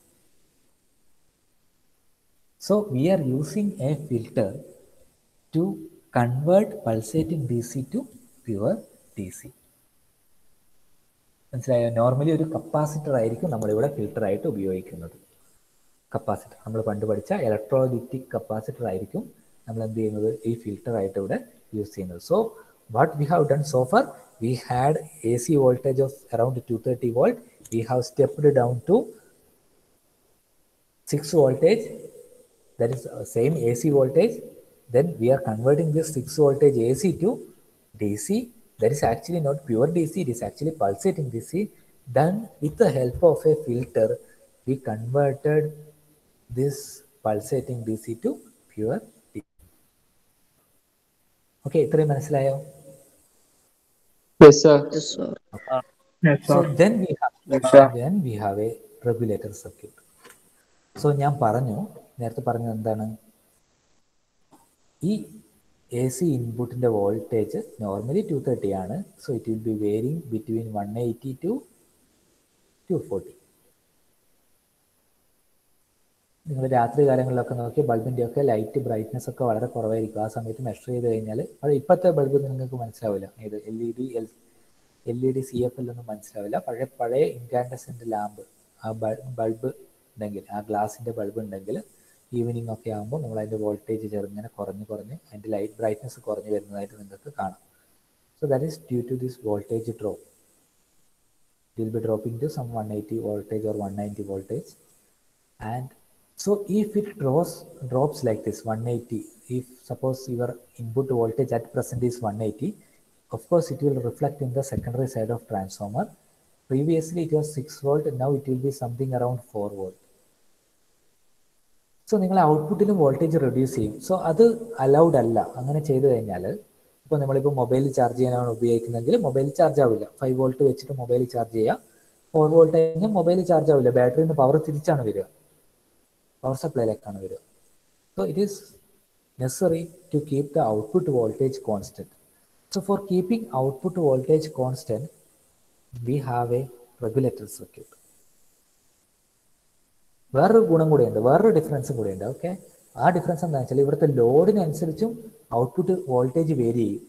so we are using a filter to convert pulsating D C to pure D C മനസ്സിലായോ നോർമലി ഒരു കപ്പാസിറ്റർ ആയിരിക്കും നമ്മളിവിടെ ഫിൽട്ടർ ആയിട്ട് ഉപയോഗിക്കുന്നത് കപ്പാസിറ്റർ നമ്മൾ പണ്ട് പഠിച്ച ഇലക്ട്രോലിറ്റിക് കപ്പാസിറ്റർ ആയിരിക്കും നമ്മൾ എന്ത് ചെയ്യുന്നത് ഈ ഫിൽട്ടർ ആയിട്ട് ഇവിടെ യൂസ് ചെയ്യുന്നത് so what we have done so far we had A C voltage of around two thirty volt we have stepped down to six voltage that is uh, same AC voltage, then we are converting this 6 voltage AC to DC. That is actually not pure DC, it is actually pulsating DC. Then with the help of a filter, we converted this pulsating DC to pure DC. Okay, ഇത്രയും മനസ്സിലായോ Yes, sir. Yes, sir. So then we have Yes, sir. then we have a regulator circuit. So ഞാൻ പറഞ്ഞു നേരത്തെ പറഞ്ഞത് എന്താണ് ഈ A C ഇൻപുട്ടിൻ്റെ voltage normally two thirty ആണ് so it will be varying between one eighty to two forty നിങ്ങൾ രാത്രി കാലങ്ങളിലൊക്കെ നോക്കി ബൾബിൻ്റെ ഒക്കെ ലൈറ്റ് ബ്രൈറ്റ്നസ് ഒക്കെ വളരെ കുറവായിരിക്കും ആ സമയത്ത് മെഷർ ചെയ്ത് കഴിഞ്ഞാൽ അത് ഇപ്പോഴത്തെ ബൾബ് നിങ്ങൾക്ക് മനസ്സിലാവില്ല ഇത് L E D L L E D C F L ഒന്നും മനസ്സിലാവില്ല പഴയ പഴയ ഇൻകാൻഡസെൻ്റ് ലാമ്പ് ആ ബൾബ് ഉണ്ടെങ്കിൽ ആ ഗ്ലാസിൻ്റെ ബൾബ് ഉണ്ടെങ്കിൽ ഈവനിങ് ഒക്കെ ആകുമ്പോൾ നമ്മൾ അതിൻ്റെ വോൾട്ടേജ് ചെറുങ്ങനെ കുറഞ്ഞ് കുറഞ്ഞ് അതിൻ്റെ ലൈറ്റ് ബ്രൈറ്റ്നസ് കുറഞ്ഞ് വരുന്നതായിട്ട് നിങ്ങൾക്ക് കാണാം so that is due to this voltage drop it will be dropping to some 180 voltage or 190 voltage and so if it drops drops like this 180 if suppose your input voltage at present is 180 of course it will reflect in the secondary side of transformer previously it was 6 volt now it will be something around 4 volt so നിങ്ങൾ ഔട്ട്പുട്ടിലും voltage reduce ചെയ്യും so അത് allowed അല്ല അങ്ങനെ ചെയ്തു കഴിഞ്ഞാൽ ഇപ്പോൾ നമ്മളിപ്പോൾ മൊബൈൽ ചാർജ് ചെയ്യാനാണ് ഉപയോഗിക്കുന്നതെങ്കിൽ മൊബൈൽ ചാർജ് ആവില്ല ഫൈവ് വോൾട്ട് വെച്ചിട്ട് മൊബൈൽ ചാർജ് ചെയ്യുക ഫോർ വോൾട്ട് കഴിഞ്ഞാൽ മൊബൈൽ ചാർജ് ആവില്ല ബാറ്ററിയിൽ നിന്ന് പവർ തിരിച്ചാണ് വരിക പവർ സപ്ലൈയിലേക്കാണ് വരിക so it is necessary to keep the output voltage constant so for keeping output voltage constant we have a regulator circuit വേറൊരു ഗുണം കൂടെയുണ്ട് വേറൊരു ഡിഫറൻസും കൂടെയുണ്ട് ഓക്കെ ആ ഡിഫറൻസ് എന്താണെന്ന് വെച്ചാൽ ഇവിടുത്തെ ലോഡിനനുസരിച്ചും ഔട്ട്പുട്ട് വോൾട്ടേജ് വേരി ചെയ്യും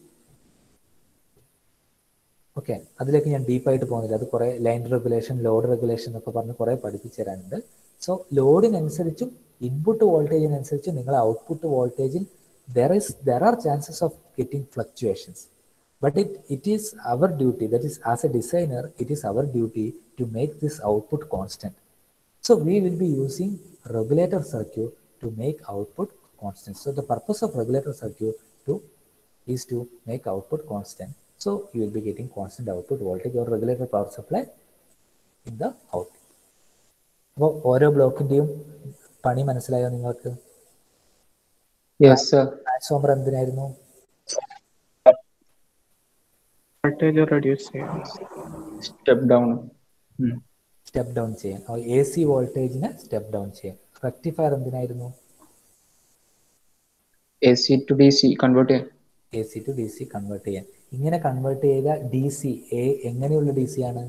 ഓക്കെ അതിലേക്ക് ഞാൻ ഡീപ്പായിട്ട് പോകുന്നില്ല അത് കുറേ ലൈൻ റെഗുലേഷൻ ലോഡ് റെഗുലേഷൻ എന്നൊക്കെ പറഞ്ഞ് കുറേ പഠിപ്പിച്ചു തരാനുണ്ട് സോ ലോഡിനനുസരിച്ചും ഇൻപുട്ട് വോൾട്ടേജിനനുസരിച്ചും നിങ്ങൾ ഔട്ട്പുട്ട് വോൾട്ടേജിൽ there is there are chances of getting fluctuations but it, it is our duty that is as a designer it is our duty to make this output constant so we will be using regulator circuit to make output constant so the purpose of regulator circuit to is to make output constant so you will be getting constant output voltage or regulator power supply in the output അപ്പോൾ ഓരോ ബ്ലോക്കിൻ്റെയും പണി മനസ്സിലായോ നിങ്ങൾക്ക് Yes, sir. Transformer എന്തിനായിരുന്നു voltage reduce ചെയ്യാം Step down. Hmm. Step down ചെയ്യാൻ A C വോൾട്ടേജിനെ step down ചെയ്യാൻ റെക്ടിഫയർ എന്തിനായിരുന്നു AC to DC convert ചെയ്യാൻ. A C to D C convert ചെയ്യാൻ ഇങ്ങനെ കൺവേർട്ട് ചെയ്ത ഡി സി എ എങ്ങനെയുള്ള ഡി സി ആണ്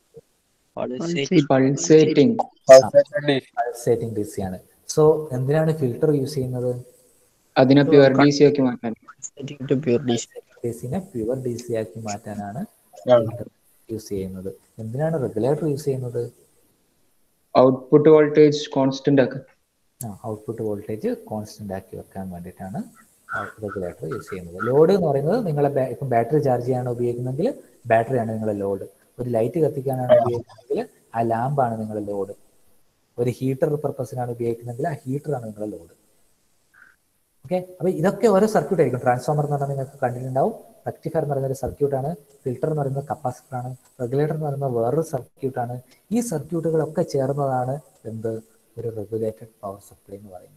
Pulsating. പൾസേറ്റിംഗ് ഡി സി ആണ് സോ എന്തിനാണ് ഫിൽട്ടർ യൂസ് ചെയ്യുന്നത് അതിനെ പ്യുവർ ഡി സി ആക്കി മാറ്റാൻ ടു പ്യൂർ ഡി ഡി സിനെ പ്യുവർ ഡി സി ആക്കി മാറ്റാനാണ് യൂസ് ചെയ്യുന്നത് എന്തിനാണ് റെഗുലേറ്റർ യൂസ് ചെയ്യുന്നത് ഔട്ട്പുട്ട് വോൾട്ടേജ് കോൺസ്റ്റന്റ് ആക്കാൻ ഔട്ട്പുട്ട് വോൾട്ടേജ് കോൺസ്റ്റന്റ് ആക്കി വെക്കാൻ വേണ്ടിയിട്ടാണ് റെഗുലേറ്റർ യൂസ് ചെയ്യുന്നത് ലോഡ് എന്ന് പറയുന്നത് നിങ്ങളെ ബാ- ഇപ്പം ബാറ്ററി ചാർജ് ചെയ്യാനാണ് ഉപയോഗിക്കുന്നതെങ്കിൽ ബാറ്ററിയാണ് നിങ്ങളെ ലോഡ് ഒരു ലൈറ്റ് കത്തിക്കാനാണ് ഉപയോഗിക്കുന്നതെങ്കിൽ ആ ലാമ്പാണ് നിങ്ങളുടെ ലോഡ് ഒരു ഹീറ്റർ പർപ്പസിനാണ് ഉപയോഗിക്കുന്നതെങ്കിൽ ആ ഹീറ്ററാണ് നിങ്ങളുടെ ലോഡ് ഓക്കെ അപ്പൊ ഇതൊക്കെ ഓരോ സർക്യൂട്ട് ആയിരിക്കും ട്രാൻസ്ഫോമർ എന്ന് പറഞ്ഞാൽ നിങ്ങൾക്ക് കണ്ടിട്ടുണ്ടാവും റെക്ടിഫയർ എന്ന് പറയുന്ന ഒരു സർക്യൂട്ടാണ് ഫിൽട്ടർ എന്ന് പറയുന്നത് കപ്പാസിറ്റർ ആണ് റെഗുലേറ്റർ എന്ന് പറയുന്നത് വേറൊരു സർക്യൂട്ടാണ് ഈ സർക്യൂട്ടുകളൊക്കെ ചേർന്നതാണ് എന്ത് ഒരു റെഗുലേറ്റഡ് പവർ സപ്ലൈ എന്ന് പറയുന്നത്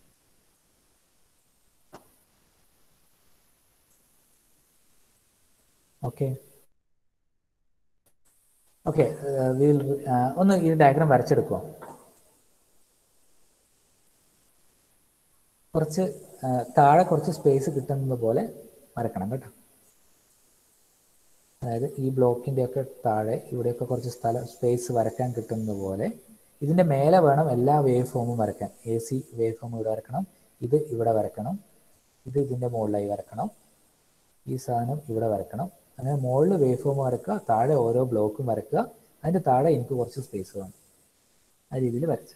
ഓക്കെ ഓക്കെ വീൽ ഒന്ന് ഈ ഡയഗ്രാം വരച്ചെടുക്കുമോ കുറച്ച് ആ, താഴെ കുറച്ച് സ്പേസ് കിട്ടുന്നത് പോലെ വരക്കണം കേട്ടോ അതായത് ഈ ബ്ലോക്കിന്റെ ഒക്കെ താഴെ ഇവിടെയൊക്കെ കുറച്ച് സ്ഥലം സ്പേസ് വരയ്ക്കാൻ കിട്ടുന്നത് പോലെ ഇതിന്റെ മേലെ വേണം എല്ലാ വേവ് ഫോമും വരയ്ക്കാൻ എ സി വേവ് ഫോം ഇവിടെ വരക്കണം ഇത് ഇവിടെ വരക്കണം ഇത് ഇതിന്റെ മുകളിലായി വരക്കണം ഈ സാധനം ഇവിടെ വരക്കണം അങ്ങനെ മുകളിൽ വേവ് ഫോം വരക്കുക താഴെ ഓരോ ബ്ലോക്കും വരക്കുക അതിന്റെ താഴെ എനിക്ക് കുറച്ച് സ്പേസ് വേണം ആ രീതിയിൽ വരച്ചു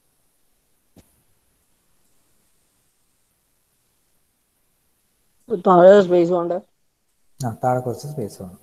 താഴെ സ്പേസ് വേണ്ട ആ താഴെ കുറച്ച് സ്പേസ് വേണം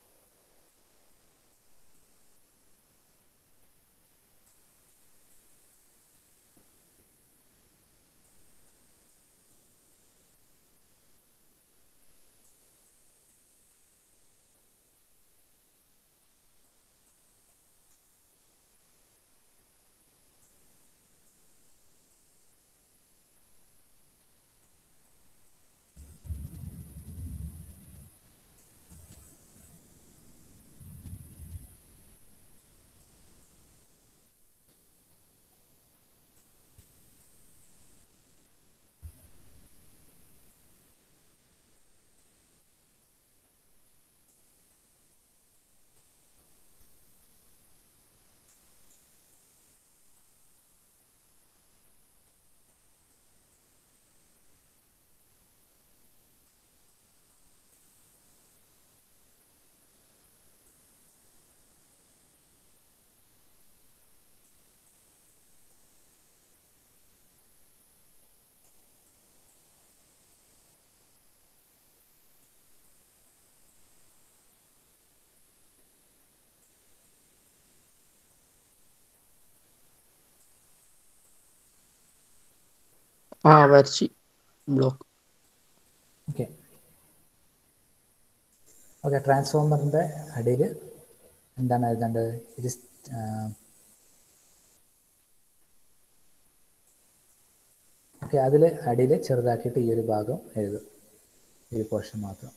ആ വരച്ച് ബ്ലോക്ക് ഓക്കെ ഓക്കെ ട്രാൻസ്ഫോമറിൻ്റെ അടിയിൽ എന്താണ് എഴുതേണ്ടത് ഇത് ഓക്കെ അതിൽ അടിയിൽ ചെറുതാക്കിയിട്ട് ഈ ഒരു ഭാഗം എഴുതും ഈ പോർഷൻ മാത്രം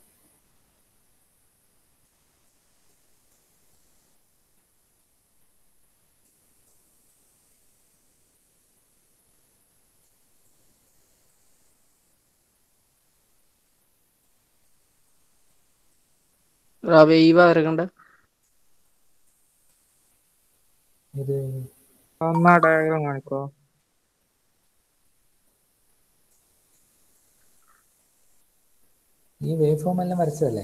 വേവ വരക്കണ്ട ഇത് എന്നാ ഡയഗ്രാം കാണിക്കോ ഈ വേവ് ഫോം എല്ലാം വരച്ചതല്ലേ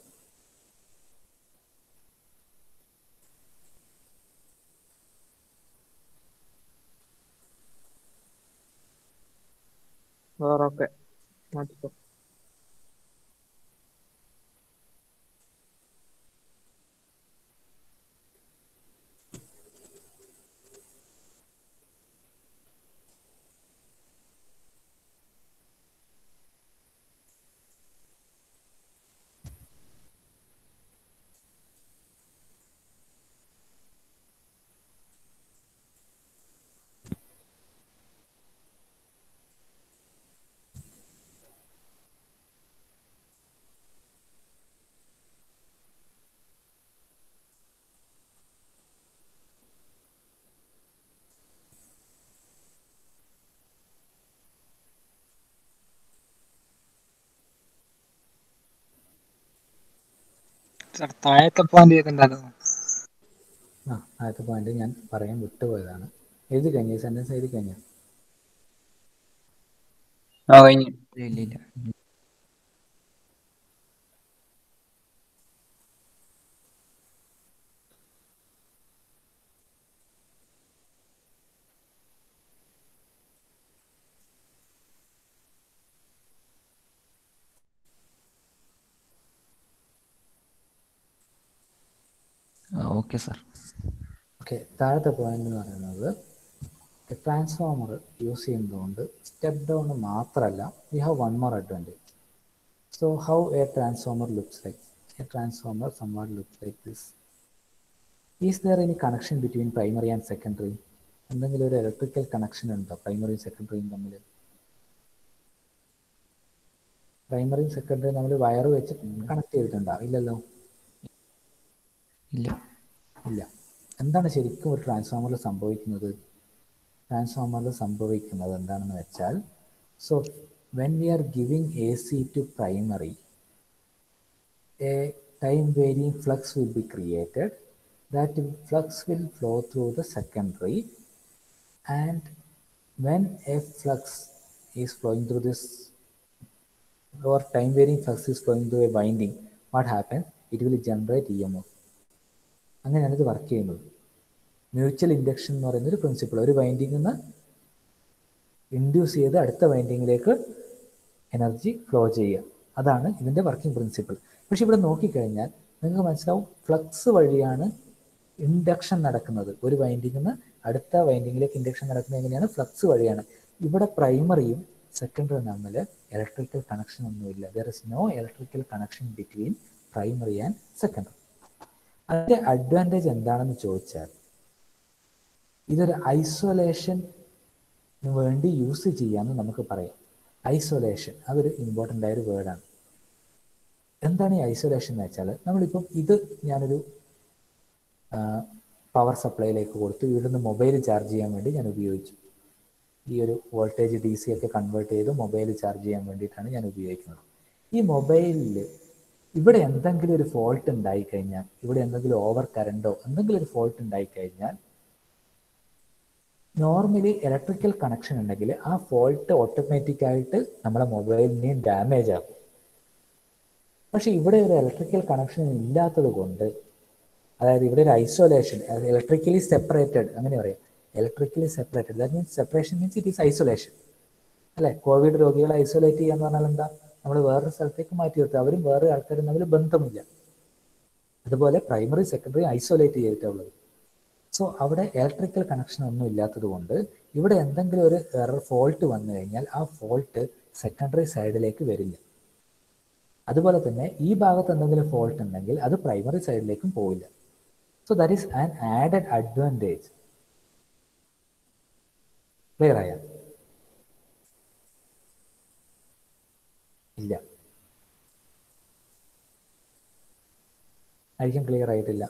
വേറെ ഒക്കെ മാറ്റിക്കോ സാർ താഴത്തെ പോയിന്റ് ചെയ്തിട്ടുണ്ടായിരുന്നു ആ ആദ്യത്തെ പോയിന്റ് ഞാൻ പറയാൻ വിട്ടുപോയതാണ് എഴുതി കഴിഞ്ഞു സെന്റൻസ് എഴുതി കഴിഞ്ഞു ആ കഴിഞ്ഞു ഇല്ല ഇല്ല ഓക്കെ സാർ ഓക്കെ താഴത്തെ പോയിന്റ് എന്ന് പറയുന്നത് ട്രാൻസ്ഫോമർ യൂസ് ചെയ്യുന്നതുകൊണ്ട് സ്റ്റെപ്പ് ഡൗൺ മാത്രമല്ല we have one more advantage so how a transformer looks like a transformer somewhat looks like this is there any connection between primary and secondary എന്തെങ്കിലും ഒരു electrical connection ഉണ്ടോ പ്രൈമറിയും സെക്കൻഡറിയും തമ്മിൽ പ്രൈമറിയും സെക്കൻഡറിയും നമ്മൾ wire വെച്ച് connect ചെയ്തിട്ടുണ്ടോ ഇല്ലല്ലോ ഇല്ല ഇല്ല എന്താണ് ശരിക്കും ഒരു ട്രാൻസ്ഫോമറിൽ സംഭവിക്കുന്നത് ട്രാൻസ്ഫോമറിൽ സംഭവിക്കുന്നത് എന്താണെന്ന് വെച്ചാൽ so when we are giving A C to primary a time varying flux will be created that flux will flow through the secondary and when a flux is flowing through this or time varying flux is flowing through a winding, what happens? It will generate EMF. അങ്ങനെയാണ് ഇത് work ചെയ്യുന്നത് mutual induction എന്ന് പറയുന്ന ഒരു principle ഒരു വൈൻഡിങ്ങിൽ നിന്ന് induce ചെയ്ത് അടുത്ത വൈൻഡിങ്ങിലേക്ക് എനർജി ഫ്ലോ ചെയ്യുക അതാണ് ഇതിൻ്റെ വർക്കിംഗ് പ്രിൻസിപ്പിൾ പക്ഷെ ഇവിടെ നോക്കിക്കഴിഞ്ഞാൽ നിങ്ങൾക്ക് മനസ്സിലാവും ഫ്ലക്സ് വഴിയാണ് ഇൻഡക്ഷൻ നടക്കുന്നത് ഒരു വൈൻഡിങ്ങിൽ നിന്ന് അടുത്ത വൈൻഡിങ്ങിലേക്ക് ഇൻഡക്ഷൻ നടക്കുന്നത് എങ്ങനെയാണ് ഫ്ലക്സ് വഴിയാണ് ഇവിടെ പ്രൈമറിയും സെക്കൻഡറിയും തമ്മിൽ ഇലക്ട്രിക്കൽ കണക്ഷൻ ഒന്നുമില്ല there is no electrical connection between primary and secondary അതിൻ്റെ അഡ്വാൻറ്റേജ് എന്താണെന്ന് ചോദിച്ചാൽ ഇതൊരു ഐസൊലേഷൻ വേണ്ടി യൂസ് ചെയ്യാമെന്ന് നമുക്ക് പറയാം ഐസൊലേഷൻ അതൊരു ഇമ്പോർട്ടൻ്റ് ആയ ഒരു വേർഡാണ് എന്താണ് ഈ ഐസൊലേഷൻ എന്ന് വെച്ചാൽ നമ്മളിപ്പം ഇത് ഞാനൊരു പവർ സപ്ലൈയിലേക്ക് കൊടുത്തു ഇവിടുന്ന് മൊബൈൽ ചാർജ് ചെയ്യാൻ വേണ്ടി ഞാൻ ഉപയോഗിച്ചു ഈ ഒരു വോൾട്ടേജ് ഡി സി ഒക്കെ കൺവേർട്ട് ചെയ്ത് മൊബൈൽ ചാർജ് ചെയ്യാൻ വേണ്ടിയിട്ടാണ് ഞാൻ ഉപയോഗിക്കുന്നത് ഈ മൊബൈലിൽ ഇവിടെ എന്തെങ്കിലും ഒരു ഫോൾട്ട് ഉണ്ടായി കഴിഞ്ഞാൽ ഇവിടെ എന്തെങ്കിലും ഓവർ കറണ്ടോ എന്തെങ്കിലും ഒരു ഫോൾട്ട് ഉണ്ടായി കഴിഞ്ഞാൽ നോർമലി ഇലക്ട്രിക്കൽ കണക്ഷൻ ഉണ്ടെങ്കിൽ ആ ഫോൾട്ട് ഓട്ടോമാറ്റിക്കായിട്ട് നമ്മുടെ മൊബൈലിനെയും ഡാമേജ് ആകും പക്ഷെ ഇവിടെ ഒരു ഇലക്ട്രിക്കൽ കണക്ഷൻ ഇല്ലാത്തത് കൊണ്ട് അതായത് ഇവിടെ ഒരു ഐസൊലേഷൻ ഇലക്ട്രിക്കലി സെപ്പറേറ്റഡ് അങ്ങനെ പറയാം electrically separated that means separation means it is isolation അല്ലെ കോവിഡ് രോഗികളെ ഐസൊലേറ്റ് ചെയ്യാന്ന് പറഞ്ഞാൽ എന്താ നമ്മൾ വേറൊരു സ്ഥലത്തേക്ക് മാറ്റി നിർത്തുക അവരും വേറെ ആൾക്കാരും തമ്മിൽ ബന്ധമില്ല അതുപോലെ പ്രൈമറി സെക്കൻഡറി ഐസൊലേറ്റ് ചെയ്തിട്ടുള്ളത് സോ അവിടെ ഇലക്ട്രിക്കൽ കണക്ഷൻ ഒന്നും ഇല്ലാത്തത് കൊണ്ട് ഇവിടെ എന്തെങ്കിലും ഒരു എറർ ഫോൾട്ട് വന്നു കഴിഞ്ഞാൽ ആ ഫോൾട്ട് സെക്കൻഡറി സൈഡിലേക്ക് വരില്ല അതുപോലെ തന്നെ ഈ ഭാഗത്ത് എന്തെങ്കിലും ഫോൾട്ട് ഉണ്ടെങ്കിൽ അത് പ്രൈമറി സൈഡിലേക്കും പോവില്ല so that is an added advantage clear ആയ ഇല്ല ആയിരിക്കും ക്ലിയർ ആയിട്ടില്ല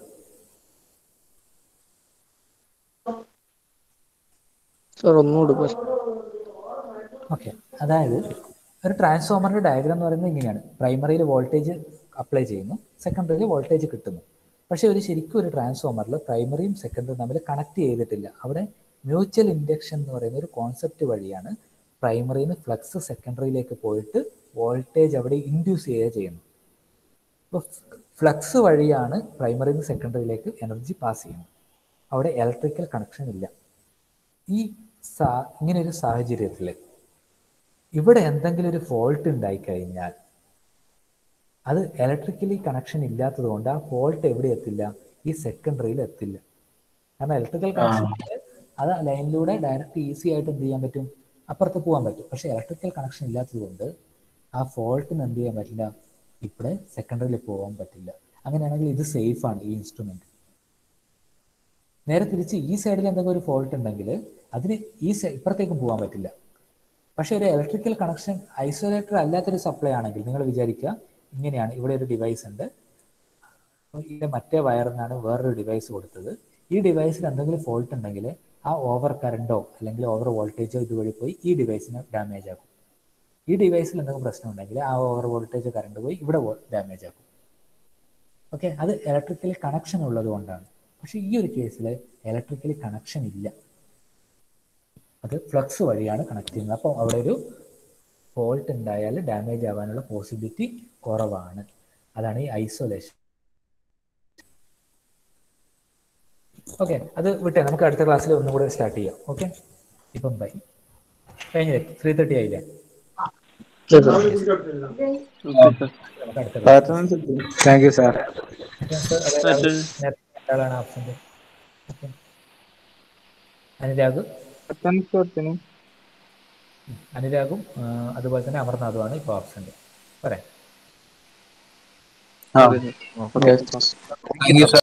സാർ ഒന്നുകൂടി പോയി ഓക്കെ അതായത് ഒരു ട്രാൻസ്ഫോമറിന്റെ ഡയഗ്രാം എന്ന് പറയുന്നത് ഇങ്ങനെയാണ് പ്രൈമറിയിൽ വോൾട്ടേജ് അപ്ലൈ ചെയ്യുന്നു സെക്കൻഡറിയിൽ വോൾട്ടേജ് കിട്ടുന്നു പക്ഷേ ഒരു ശരിക്കും ഒരു ട്രാൻസ്ഫോമറിൽ പ്രൈമറിയും സെക്കൻഡറിയും തമ്മിൽ കണക്ട് ചെയ്തിട്ടില്ല അവിടെ മ്യൂച്വൽ ഇൻഡക്ഷൻ എന്ന് പറയുന്ന ഒരു കോൺസെപ്റ്റ് വഴിയാണ് പ്രൈമറിയിൽ നിന്ന് ഫ്ലക്സ് സെക്കൻഡറിയിലേക്ക് പോയിട്ട് വോൾട്ടേജ് അവിടെ ഇൻഡ്യൂസ് ചെയ്യുക ചെയ്യുന്നു അപ്പോൾ ഫ്ലക്സ് വഴിയാണ് പ്രൈമറിയിൽ നിന്ന് സെക്കൻഡറിയിലേക്ക് എനർജി പാസ് ചെയ്യുന്നത് അവിടെ ഇലക്ട്രിക്കൽ കണക്ഷൻ ഇല്ല ഈ സാ ഇങ്ങനെ ഒരു സാഹചര്യത്തിൽ ഇവിടെ എന്തെങ്കിലും ഒരു ഫോൾട്ട് ഉണ്ടായിക്കഴിഞ്ഞാൽ അത് ഇലക്ട്രിക്കലി കണക്ഷൻ ഇല്ലാത്തത് കൊണ്ട് ആ ഫോൾട്ട് എവിടെ എത്തില്ല ഈ സെക്കൻഡറിയിൽ എത്തില്ല കാരണം ഇലക്ട്രിക്കൽ കണക്ഷൻ അത് ലൈനിലൂടെ ഡയറക്റ്റ് ഈസി ആയിട്ട് എന്ത് ചെയ്യാൻ പറ്റും അപ്പുറത്ത് പോകാൻ പറ്റും പക്ഷേ ഇലക്ട്രിക്കൽ കണക്ഷൻ ഇല്ലാത്തത് കൊണ്ട് ആ ഫോൾട്ടിന് എന്ത് ചെയ്യാൻ പറ്റില്ല ഇവിടെ സെക്കൻഡറിയിൽ പോകാൻ പറ്റില്ല അങ്ങനെയാണെങ്കിൽ ഇത് സേഫ് ആണ് ഈ ഇൻസ്ട്രുമെന്റ് നേരെ തിരിച്ച് ഈ സൈഡിൽ എന്തെങ്കിലും ഒരു ഫോൾട്ട് ഉണ്ടെങ്കിൽ അതിന് ഈ ഇപ്പുറത്തേക്കും പോകാൻ പറ്റില്ല പക്ഷേ ഒരു ഇലക്ട്രിക്കൽ കണക്ഷൻ ഐസൊലേറ്റർ അല്ലാത്തൊരു സപ്ലൈ ആണെങ്കിൽ നിങ്ങൾ വിചാരിക്കുക ഇങ്ങനെയാണ് ഇവിടെ ഒരു ഡിവൈസ് ഉണ്ട് ഇതിന്റെ മറ്റേ വയറിനാണ് വേറൊരു ഡിവൈസ് കൊടുത്തത് ഈ ഡിവൈസിൽ എന്തെങ്കിലും ഫോൾട്ട് ഉണ്ടെങ്കിൽ ആ ഓവർ കറണ്ടോ അല്ലെങ്കിൽ ഓവർ വോൾട്ടേജോ ഇതുവഴി പോയി ഈ ഡിവൈസിന് ഡാമേജ് ആക്കും ഈ ഡിവൈസിൽ എന്തെങ്കിലും പ്രശ്നം ഉണ്ടെങ്കിൽ ആ ഓവർ വോൾട്ടേജ് കറണ്ട് പോയി ഇവിടെ ഡാമേജ് ആക്കും ഓക്കെ അത് ഇലക്ട്രിക്കലി കണക്ഷൻ ഉള്ളത് കൊണ്ടാണ് പക്ഷെ ഈ ഒരു കേസിൽ ഇലക്ട്രിക്കലി കണക്ഷൻ ഇല്ല അത് ഫ്ലക്സ് വഴിയാണ് കണക്ട് ചെയ്യുന്നത് അപ്പോൾ അവിടെ ഒരു ഫോൾട്ട് ഉണ്ടായാൽ ഡാമേജ് ആവാനുള്ള പോസിബിലിറ്റി കുറവാണ് അതാണ് ഈ ഐസൊലേഷൻ ഓക്കെ അത് വിട്ടേ നമുക്ക് അടുത്ത ക്ലാസ്സിൽ ഒന്നും കൂടെ സ്റ്റാർട്ട് ചെയ്യാം ഓക്കെ ഇപ്പം ബൈ കഴിഞ്ഞില്ലേ ത്രീ തേർട്ടി ആയില്ലേ നമുക്ക് അടുത്ത class. താങ്ക് യു സാർ നേരത്തെ രണ്ടാളാണ് ആബ്സെന്റ് അനുരാഗ് അറ്റൻഡൻസ് കൊടുത്തിന് അനുരാഗും ആ, അതുപോലെ തന്നെ അമർനാഥുമാണ് ഇപ്പോൾ ആബ്സെന്റ് പറയാം താങ്ക് യു സാർ